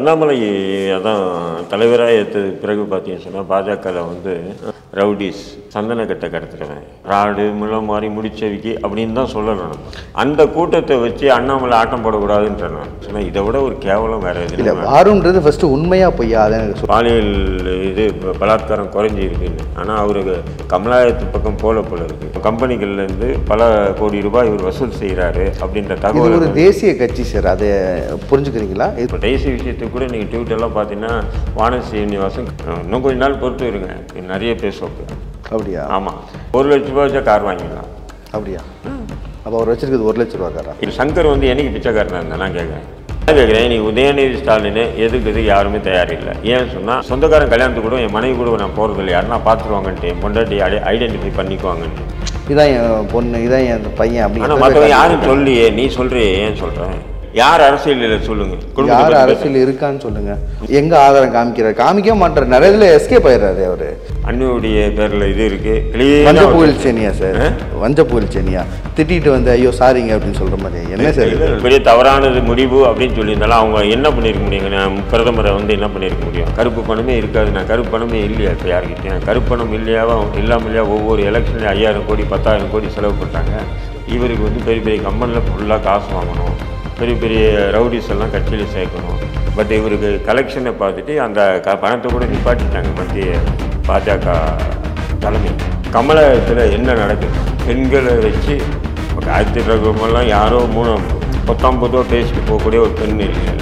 அண்ணாமலை அதான் தலைவராக ஏற்றதுக்கு பிறகு பார்த்தீங்கன்னு சொன்னால் பாஜகவில் வந்து ரவுடிஸ் சந்தன கட்டை கடத்துறவன் ராடு முளம் மாதிரி முடிச்சவிக்கி அப்படின்னு தான் சொல்லணும் நம்ம. அந்த கூட்டத்தை வச்சு அண்ணாமலை ஆட்டம் போடக்கூடாதுன்ற நான் சொன்னேன் இதை விட ஒரு கேவலம் வேற இல்லை எதுவும் வாருன்றது ஃபர்ஸ்ட் உண்மையா பொய்யா அதை எனக்கு சொல்லு. பாலியல் இது ப- பலாத்காரம் குறைஞ்சி இருக்குன்னு ஆனால் அவருக்கு கமலாயத்து பக்கம் போல போல இருக்கு கம்பெனிகள்லேருந்து பல கோடி ரூபாய் இவர் வசூல் செய்கிறாரு அப்படின்ற இது தகவல் ஒரு தேசிய கட்சி சார் அதை புரிஞ்சுக்கிறீங்களா இது இப்போ தேசிய விஷயத்துக்கு கூட நீங்கள் ட்விட்டர்லாம் பார்த்தீங்கன்னா வானதி சீனிவாசன் இன்னும் கொஞ்ச நாள் பொறுத்து இருங்க நிறைய பேசுவோம் அப்படியா ஆமாம் ஒரு லட்ச ரூபா வச்சா கார் வாங்கிடலாம் அப்படியா அப்போ அவர் வச்சிருக்கிறது ஒரு லட்ச ரூபா காரா இது சங்கர் வந்து என்னைக்கு பிச்சைக்காரனா இருந்தா நான் கேட்குறேன் நான் கேட்குறேன் நீ உதயநிதி ஸ்டாலின் எதுக்கு யாருமே தயாரில்லை ஏன்னு சொன்னால் சொந்தக்காரன் கல்யாணத்துக்கு கூட என் மனைவி கூட நான் போகிறது இல்லை யாருன்னா பார்த்துருவாங்கன்ட்டு என் பொண்டாட்டி ஐடென்டிஃபை பண்ணிக்குவாங்கன்ட்டு இதான் என் பொண்ணு இதான் என் பையன் ஆனால் மற்றவங்க அப்படின்னு யாரும் சொல்லியே நீ சொல்றியே ஏன் சொல்கிறேன் யார் அரசியல் சொல்லுங்க யார் குடும்பத்தை பத்தி அரசியல் இருக்கான்னு சொல்லுங்க எங்க ஆதாரம் காமிக்கிறார் காமிக்க மாட்டார் நிறைய இதுல எஸ்கேப் ஆயிடுறாரு அவரு அண்ணுடைய பேரில் இது இருக்குது வஞ்ச கிளீனாக புயல் சேனியா சார் வஞ்ச புயல் சேனியா திட்டிட்டு வந்து ஐயோ சாரிங்க அப்படின்னு சொல்ற மாதிரி என்ன சார் இது? பெரிய தவறானது முடிவு அப்படின்னு சொல்லியிருந்தாலும் அவங்க என்ன பண்ணியிருக்க முடியுங்க நான் பிரதமரை வந்து என்ன பண்ணியிருக்க முடியும் கருப்பு பணமே இருக்காது நான் கருப்பு பணமே இல்லையா இப்போ யார்கிட்டயும் கருப்பு பணம் இல்லையாவோ இல்லாமலையா ஒவ்வொரு எலெக்ஷன்லையும் ஐயாயிரம் கோடி பத்தாயிரம் கோடி செலவு பண்ணுறாங்க இவருக்கு வந்து பெரிய பெரிய கம்பெனியில் ஃபுல்லாக காசு வாங்கணும் பெரிய பெரிய ரவுடிஸ் எல்லாம் கட்சியில் சேர்க்கணும் பட் இவருக்கு கலெக்ஷனை பார்த்துட்டு அந்த க பணத்தை கூட நிப்பாட்டிட்டாங்க மத்திய பாஜக தலைமை கமலத்தில் என்ன நடக்குது பெண்களை வச்சு காயத்ரி ரகுமெல்லாம் யாரோ மூணு பத்தாம் பொதுவாக பேசிட்டு போகக்கூடிய ஒரு பெண் இல்லை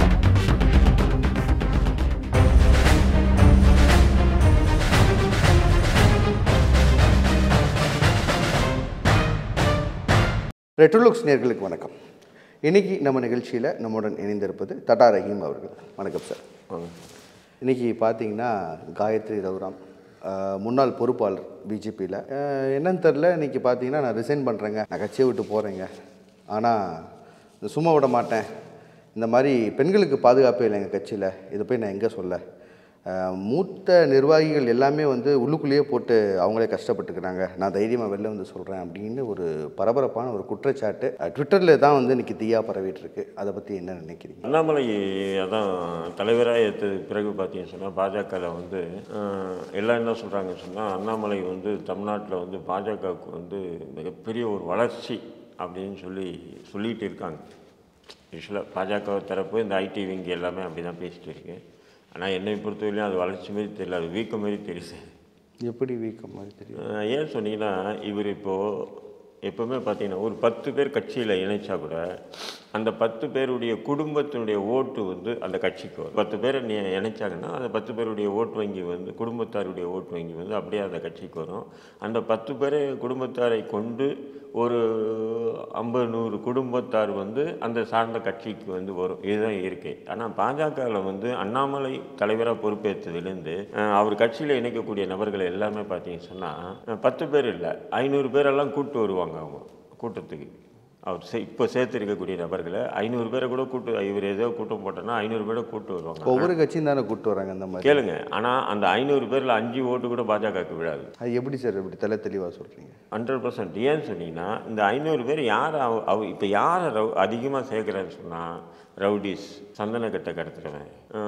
ரெட்ரோலுக்ஸ் நேர்களுக்கு வணக்கம் இன்னைக்கு நம்ம நிகழ்ச்சியில் நம்முடன் இணைந்திருப்பது தடா ரஹீம் அவர்கள் வணக்கம் சார் இன்னைக்கு பார்த்தீங்கன்னா காயத்ரி ரகுராம் ஆஹ், முன்னாள் பொறுப்பாளர் பிஜேபியில் என்னன்னு தெரில இன்னைக்கு பார்த்தீங்கன்னா நான் ரிசைன் பண்ணுறேங்க நான் கட்சியை விட்டு போகிறேங்க ஆனால் சும்மா விட மாட்டேன் இந்த மாதிரி பெண்களுக்கு பாதுகாப்பே இல்லை எங்கள் கட்சியில் இதை போய் நான் எங்கே சொல்ல ஆஹ், மூத்த நிர்வாகிகள் எல்லாமே வந்து உள்ளுக்குள்ளேயே போட்டு அவங்களே கஷ்டப்பட்டுக்கிறாங்க நான் தைரியமாக வெளில வந்து சொல்கிறேன் அப்படின்னு ஒரு பரபரப்பான ஒரு குற்றச்சாட்டு ட்விட்டரில் தான் வந்து இன்னைக்கு தீயா பரவிட்டு இருக்கு அதை பற்றி என்ன நினைக்கிறீங்க அண்ணாமலை அதான் தலைவராக ஏற்றதுக்கு பிறகு பார்த்தீங்கன்னு சொன்னால் பாஜகவில் வந்து அஹ், எல்லாம் என்ன சொல்கிறாங்கன்னு சொன்னால் அண்ணாமலை வந்து தமிழ்நாட்டில் வந்து பாஜகவுக்கு வந்து மிகப்பெரிய ஒரு வளர்ச்சி அப்படின்னு சொல்லி சொல்லிட்டு இருக்காங்க யூஸ்வலாக பாஜக தரப்பு இந்த ஐடி விங் எல்லாமே அப்படி தான் பேசிட்டு இருக்கு ஆனால் என்னை பொறுத்தவரையிலும் அது வளர்ச்சி மாரி தெரியல அது வீக்கம் மாரி தெரியுது எப்படி வீக்கம் மாதிரி தெரியும் அஹ் ஏன் சொன்னீங்கன்னா இவர் இப்போது எப்போவுமே பார்த்தீங்கன்னா ஒரு பத்து பேர் கட்சியில் இணைச்சா கூட அந்த பத்து பேருடைய குடும்பத்தினுடைய ஓட்டு வந்து அந்த கட்சிக்கு வரும் பத்து பேரை நீ இணைச்சாங்கன்னா அந்த பத்து பேருடைய ஓட்டு வங்கி வந்து குடும்பத்தாருடைய ஓட்டு வங்கி வந்து அப்படியே அந்த கட்சிக்கு வரும் அந்த பத்து பேரை குடும்பத்தாரை கொண்டு ஒரு ஐம்பது நூறு குடும்பத்தார் வந்து அந்த சார்ந்த கட்சிக்கு வந்து வரும் இதுதான் இயற்கை ஆனால் பாஜகவில் வந்து அண்ணாமலை தலைவராக பொறுப்பேற்றதுலேருந்து அஹ், அவர் கட்சியில் இணைக்கக்கூடிய நபர்கள் எல்லாமே பார்த்தீங்கன்னு சொன்னால் பத்து பேர் இல்லை ஐநூறு பேரெல்லாம் கூட்டு வருவாங்க அவங்க கூட்டத்துக்கு அவர் சே இப்போ சேர்த்துருக்கக்கூடிய நபர்களை ஐநூறு பேரை கூட கூட்டு இவர் ஏதோ கூட்டம் போட்டோன்னா ஐநூறு பேரை கூட்டு வருவாங்க ஒவ்வொரு கட்சியும் தானே கூப்பிட்டு வராங்க அந்த மாதிரி கேளுங்க ஆனால் அந்த ஐநூறு பேரில் அஞ்சு ஓட்டு கூட பாஜகவுக்கு விழாது அது எப்படி சார் இப்படி தெல தெளிவாக சொல்கிறீங்க ஹண்ட்ரட் பர்சன்ட் ஏன்னு சொன்னீங்கன்னா இந்த ஐநூறு பேர் யார் அவ அவ இப்போ யாரை ரவு அதிகமாக சேர்க்குறான்னு சொன்னால் ரவுடிஸ் சந்தன கட்டை கடத்துறவன்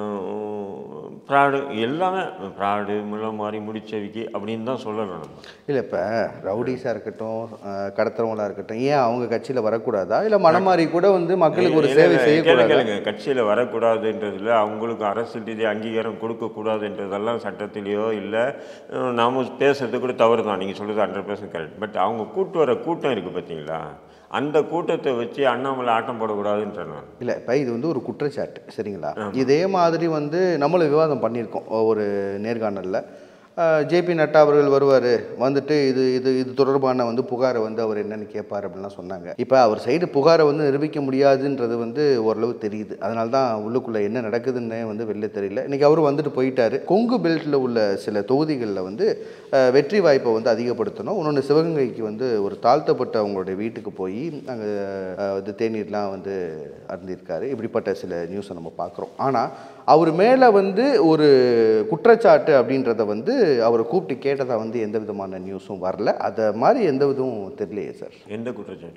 ப்ராடு எல்லாமே ப்ராடு முளம் மாதிரி முடிச்சவிக்கி அப்படின்னு தான் சொல்லணும் நம்ம இல்லை இப்போ ரவுடிஸாக இருக்கட்டும் அஹ், கடத்துறவங்களா இருக்கட்டும் ஏன் அவங்க கட்சியில் வரக்கூடாதா இல்லை மனமாறி கூட வந்து மக்களுக்கு ஒரு சேவை செய்யக்கூடாதா கேளுங்க கட்சியில் வரக்கூடாதுன்றதுல அவங்களுக்கு அரசு ரீதி அங்கீகாரம் கொடுக்கக்கூடாதுன்றதெல்லாம் சட்டத்திலேயோ இல்லை நாம பேசுறது கூட தவறு தான் நீங்கள் சொல்கிறது ஹண்ட்ரட் பர்சன்ட் கரெக்ட் பட் அவங்க கூட்டு வர கூட்டம் இருக்குது பார்த்தீங்களா அந்த கூட்டத்தை வச்சு அண்ணாமலை ஆட்டம் போடக்கூடாதுன்ற நான் இல்லை இப்போ இது வந்து ஒரு குற்றச்சாட்டு சரிங்களா இதே மாதிரி வந்து நம்மளும் விவாதம் பண்ணியிருக்கோம் ஒரு நேர்காணலில் ஜேபி நட்டா அவர்கள் வருவார் வந்துட்டு இது இது இது தொடர்பான வந்து புகாரை வந்து அவர் என்னன்னு கேட்பார் அப்படின்லாம் சொன்னாங்க இப்போ அவர் சைடு புகாரை வந்து நிரூபிக்க முடியாதுன்றது வந்து ஓரளவு தெரியுது அதனால தான் உள்ளுக்குள்ளே என்ன நடக்குதுன்னு வந்து வெளில தெரியல இன்றைக்கி அவர் வந்துட்டு போயிட்டாரு கொங்கு பெல்ட்டில் உள்ள சில தொகுதிகளில் வந்து அஹ், வெற்றி வாய்ப்பை வந்து அதிகப்படுத்தணும் இன்னொன்று சிவகங்கைக்கு வந்து ஒரு தாழ்த்தப்பட்ட அவங்களுடைய வீட்டுக்கு போய் அங்கே இது தேநீர்லாம் வந்து அருந்திருக்காரு இப்படிப்பட்ட சில நியூஸை நம்ம பார்க்குறோம் ஆனால் அவர் மேலே வந்து ஒரு குற்றச்சாட்டு அப்படின்றத வந்து அவரை கூப்பிட்டு கேட்டதாக வந்து எந்த விதமான நியூஸும் வரல அதை மாதிரி எந்த விதமும் தெரியலையே சார் எந்த குற்றச்சாட்டு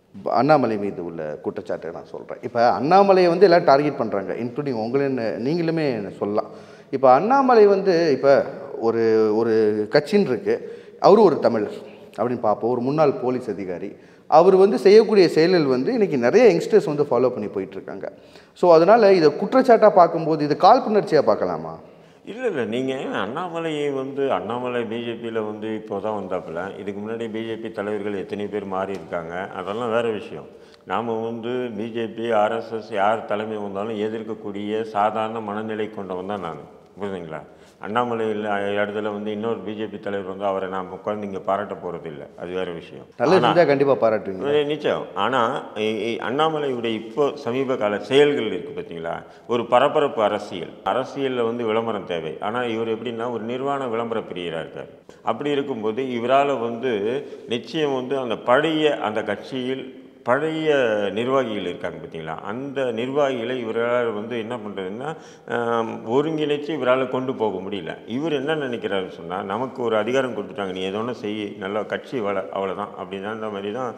ப- அண்ணாமலை மீது உள்ள குற்றச்சாட்டை நான் சொல்கிறேன் இப்போ அண்ணாமலையை வந்து எல்லாம் டார்கெட் பண்ணுறாங்க இன்க்ளூடிங் உங்களே நீங்களுமே சொல்லலாம் இப்போ அண்ணாமலை வந்து இப்போ ஒரு ஒரு கட்சின்னு இருக்குது அவரும் ஒரு தமிழர் அப்படின்னு பார்ப்போம் ஒரு முன்னாள் போலீஸ் அதிகாரி அவர் வந்து செய்யக்கூடிய செயல்கள் வந்து இன்றைக்கி நிறைய யங்ஸ்டர்ஸ் வந்து ஃபாலோ பண்ணி போயிட்டுருக்காங்க ஸோ அதனால் இதை குற்றச்சாட்டாக பார்க்கும்போது இது காழ்ப்புணர்ச்சியாக பார்க்கலாமா இல்லை இல்லை நீங்கள் அண்ணாமலையை வந்து அண்ணாமலை பிஜேபியில் வந்து இப்போ தான் வந்தாப்புல இதுக்கு முன்னாடி பிஜேபி தலைவர்கள் எத்தனை பேர் மாறி இருக்காங்க அதெல்லாம் வேறு விஷயம் நாம் வந்து பிஜேபி ஆர்எஸ்எஸ் யார் தலைமை வந்தாலும் எதிர்க்கக்கூடிய சாதாரண மனநிலை கொண்டவன் தான் நான் புரியுதுங்களா அண்ணாமலை இல்லை இடத்துல வந்து இன்னொரு பிஜேபி தலைவர் வந்து அவரை நாம் உட்காந்து இங்கே பாராட்ட போகிறது இல்லை அது வேறு விஷயம் நல்லது செஞ்சால் கண்டிப்பாக பாராட்டுவீங்க இது நிச்சயம் ஆனால் அண்ணாமலையுடைய இப்போ சமீப கால செயல்கள் இருக்குது பார்த்தீங்களா ஒரு பரபரப்பு அரசியல் அரசியலில் வந்து விளம்பரம் தேவை ஆனால் இவர் எப்படின்னா ஒரு நிர்வாண விளம்பர பிரியராக இருக்கார் அப்படி இருக்கும்போது இவரால் வந்து நிச்சயம் வந்து அந்த பழைய அந்த கட்சியில் பழைய நிர்வாகிகள் இருக்காங்க பார்த்தீங்களா அந்த நிர்வாகிகளை இவரால் வந்து என்ன பண்ணுறதுன்னா ஒருங்கிணைச்சு இவரால் கொண்டு போக முடியல இவர் என்ன நினைக்கிறாருன்னு சொன்னால் நமக்கு ஒரு அதிகாரம் கொடுத்துட்டாங்க நீ எதோ ஒன்று செய் நல்லா கட்சி வள அவ்வளோதான் அப்படின்ற மாதிரி தான்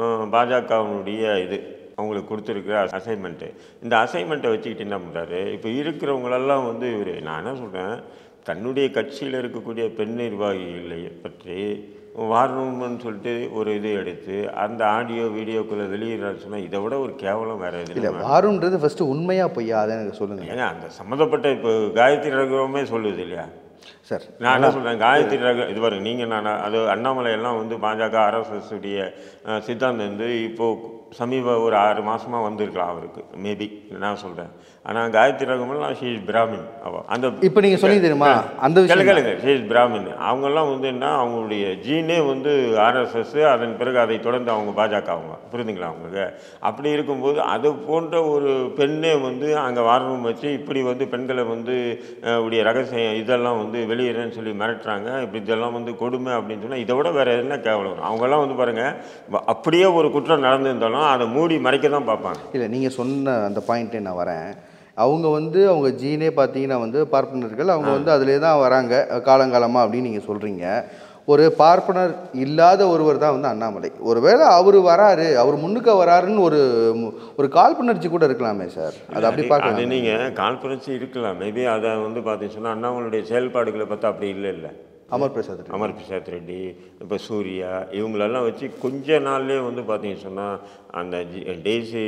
பாஜகவினுடைய இது அவங்களுக்கு கொடுத்துருக்குற அசைன்மெண்ட்டு இந்த அசைன்மெண்ட்டை வச்சுக்கிட்டு என்ன பண்ணுறாரு இப்போ இருக்கிறவங்களெல்லாம் வந்து இவர் நான் என்ன சொல்கிறேன் தன்னுடைய கட்சியில் இருக்கக்கூடிய பெண் நிர்வாகிகளை பற்றி வார் ரூம்னு சொல்லிட்டு ஒரு இது எடுத்து அந்த ஆடியோ வீடியோக்குள்ளே வெளியிடறான்னு சொன்னால் இதை விட ஒரு கேவலம் வேறு எது இல்லை வாருன்றது ஃபஸ்ட்டு உண்மையாக பொய்யா அதை எனக்கு சொல்லுங்கள் ஏங்க அந்த சம்மந்தப்பட்ட இப்போ காயத்ரி ரகுவமே சொல்லுது இல்லையா சார் நான் என்ன சொல்கிறேன் காயத்ரி ரகு இது பாருங்க நீங்கள் நான் அது அண்ணாமலை எல்லாம் வந்து பாஜக ஆர்எஸ்எஸ் உடைய அஹ், சித்தாந்தம் வந்து இப்போது சமீப ஒரு ஆறு மாசமா வந்திருக்கலாம் அவருக்கு மேபி நான் சொல்கிறேன் ஆனால் காயத்ரி ரகுமெல்லாம் ஷீ இஸ் பிராமின் அவள் அந்த இப்போ நீங்கள் சொன்னீங்க தெரியுமா அந்த கேளு விஷயம் கேளுங்க ஷீ இஸ் பிராமின் அவங்கெல்லாம் வந்து என்ன அவங்களுடைய ஜீனே வந்து ஆர்எஸ்எஸ் அதன் பிறகு அதை தொடர்ந்து அவங்க பாஜக அவங்க புரியுதுங்களா அவங்களுக்கு அப்படி இருக்கும்போது அது போன்ற ஒரு பெண்ணே வந்து அங்கே வாரம் வச்சு இப்படி வந்து பெண்களை வந்து அஹ், உடைய ரகசியம் இதெல்லாம் வந்து வெளியிடறேன்னு சொல்லி மிரட்டுறாங்க இப்படி இதெல்லாம் வந்து கொடுமை அப்படின்னு சொன்னால் இதை விட வேறு என்ன கேவலம் வரும்? அவங்கெல்லாம் வந்து பாருங்கள் அப்படியே ஒரு குற்றம் நடந்திருந்தாலும் அதை மூடி மறைக்க தான் பார்ப்பாங்க இல்லை நீங்கள் சொன்ன அந்த பாயிண்ட்டே நான் வரேன் அவங்க வந்து அவங்க ஜீனே பார்த்தீங்கன்னா வந்து பார்ப்பனர்கள் அவங்க வந்து அதிலே தான் வராங்க காலங்காலமாக அப்படின்னு நீங்கள் சொல்கிறீங்க ஒரு பார்ப்பனர் இல்லாத ஒருவர் தான் வந்து அண்ணாமலை ஒருவேளை அவர் வராரு அவர் முன்னுக்கு வராருன்னு ஒரு ஒரு காழ்ப்புணர்ச்சி கூட இருக்கலாமே சார் அது அப்படி அது பார்க்கலாம் நீங்கள் கான்ஃபரன்ஸ் இருக்கலாம் மேபி அதை வந்து பார்த்தீங்கன்னு சொன்னால் அண்ணாமலுடைய செயல்பாடுகளை பார்த்தா அப்படி இல்லை இல்லை அமர் பிரசாத் ரெட்டி. அமர் பிரசாத் ரெட்டி இப்போ சூர்யா இவங்களெல்லாம் வச்சு கொஞ்ச நாள்லேயே வந்து பார்த்தீங்கன்னு சொன்னால் அந்த ஜி டெய்ஸி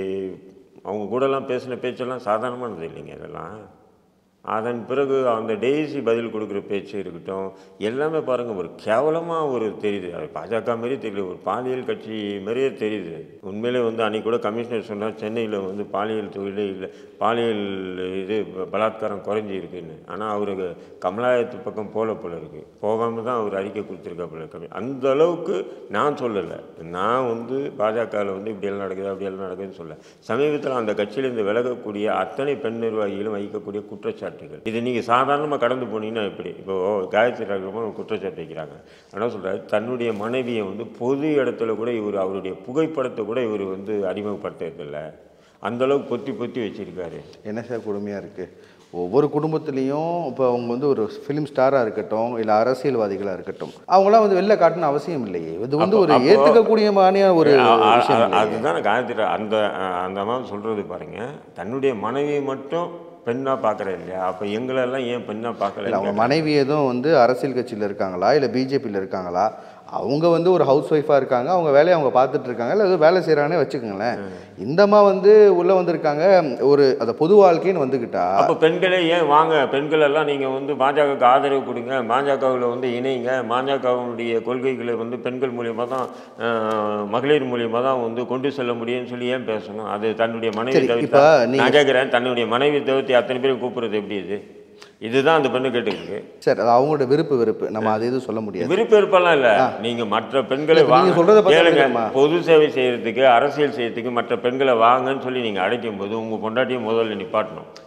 அவங்க கூடலாம் பேசின பேச்செல்லாம் சாதாரணமானது இல்லைங்க இதெல்லாம் அதன் பிறகு அந்த டெய்ஸி பதில் கொடுக்குற பேச்சு இருக்கட்டும் எல்லாமே பாருங்கள் ஒரு கேவலமாக ஒரு தெரியுது அது பாஜக மாரி தெரியல ஒரு பாலியல் கட்சி மாதிரியே தெரியுது உண்மையிலே வந்து அன்றைக்கி கூட கமிஷனர் சொன்னார் சென்னையில் வந்து பாலியல் தொழிலே இல்லை பாலியல் இது பலாத்காரம் குறைஞ்சி இருக்குன்னு ஆனால் அவருக்கு கமலாயத்து பக்கம் போல போல இருக்குது போகாமல் தான் அவர் அறிக்கை கொடுத்துருக்காப்புல கம்மி அந்த அளவுக்கு நான் சொல்லலை நான் வந்து பாஜகவில் வந்து இப்படியெல்லாம் நடக்குது அப்படியெல்லாம் நடக்குதுன்னு சொல்ல சமீபத்தில் அந்த கட்சியிலேருந்து விலகக்கூடிய அத்தனை பெண் நிர்வாகிகளும் வைக்கக்கூடிய குற்றச்சாட்டுகள் இது நீங்கள் சாதாரணமாக கடந்து போனீங்கன்னா எப்படி இப்போ காயத்ரி ராகவன் ஒரு குற்றச்சாட்டு வைக்கிறாங்க ஆனால் சொல்கிறாரு தன்னுடைய மனைவியை வந்து பொது இடத்துல கூட இவர் அவருடைய புகைப்படத்தை கூட இவர் வந்து அறிமுகப்படுத்துறதில்ல அந்த அளவுக்கு பொத்தி பொத்தி வச்சிருக்காரு என்ன சார் கொடுமையாக இருக்குது ஒவ்வொரு குடும்பத்துலேயும் இப்போ அவங்க வந்து ஒரு ஃபிலிம் ஸ்டாராக இருக்கட்டும் இல்லை அரசியல்வாதிகளாக இருக்கட்டும் அவங்களாம் வந்து வெளில காட்டணும் அவசியம் இல்லையே இது வந்து ஒரு அப்போ- ஏற்றுக்கக்கூடிய மாதிரியான ஒரு அ- அ- விஷயம் அ- இல்லையே. அதுதான் காயத்ரி அந்த அ- அந்த அம்மா சொல்கிறது பாருங்க தன்னுடைய மனைவியை மட்டும் பெண்ணாக பார்க்குற இல்லையா அப்போ எங்களெல்லாம் ஏன் பெண்ணாக இல்லை பார்க்கல அவங்க மனைவி எதுவும் வந்து அரசியல் கட்சியில் இருக்காங்களா இல்லை பிஜேபியில் இருக்காங்களா அவங்க வந்து ஒரு ஹவுஸ் ஒய்ஃபாக இருக்காங்க அவங்க வேலையை அவங்க பார்த்துட்டு இருக்காங்க இல்லை ஏதோ வேலை செய்கிறாங்கன்னே வச்சுக்கோங்களேன் இந்தம்மா வந்து உள்ளே வந்திருக்காங்க ஒரு அந்த பொது வாழ்க்கைன்னு வந்துக்கிட்டா அப்போ பெண்களே ஏன் வாங்க பெண்கள் எல்லாம் நீங்கள் வந்து பாஜகவுக்கு ஆதரவு கொடுங்க பாஜகவில் வந்து இணைங்க பாஜகவுடைய கொள்கைகளை வந்து பெண்கள் மூலியமாக தான் அஹ், மகளிர் மூலியமாக தான் வந்து கொண்டு செல்ல முடியும்னு சொல்லி ஏன் பேசணும் அது தன்னுடைய மனைவி சரி, தவிர்த்தா இப்ப நீங்க- நான் கேட்குறேன் தன்னுடைய மனைவி தவிர்த்து அத்தனை பேரும் கூப்பிடுறது எப்படி இது இதுதான் அந்த பெண்ணு கேட்டுருக்கு சரி அது அவங்களோட விருப்பு விருப்பு நம்ம அது எதுவும் சொல்ல முடியாது விருப்ப விருப்பம்லாம் இல்லை நீங்க மற்ற பெண்களை இல்ல, நீங்க வாங்க சொல்றத பார்த்தா கேளுங்க தெரியுமா? பொது சேவை செய்யறதுக்கு அரசியல் செய்யறதுக்கு மற்ற பெண்களை வாங்கன்னு சொல்லி நீங்க அழைக்கும் போது உங்க பொண்டாட்டியை முதல்ல நிப்பாட்டணும்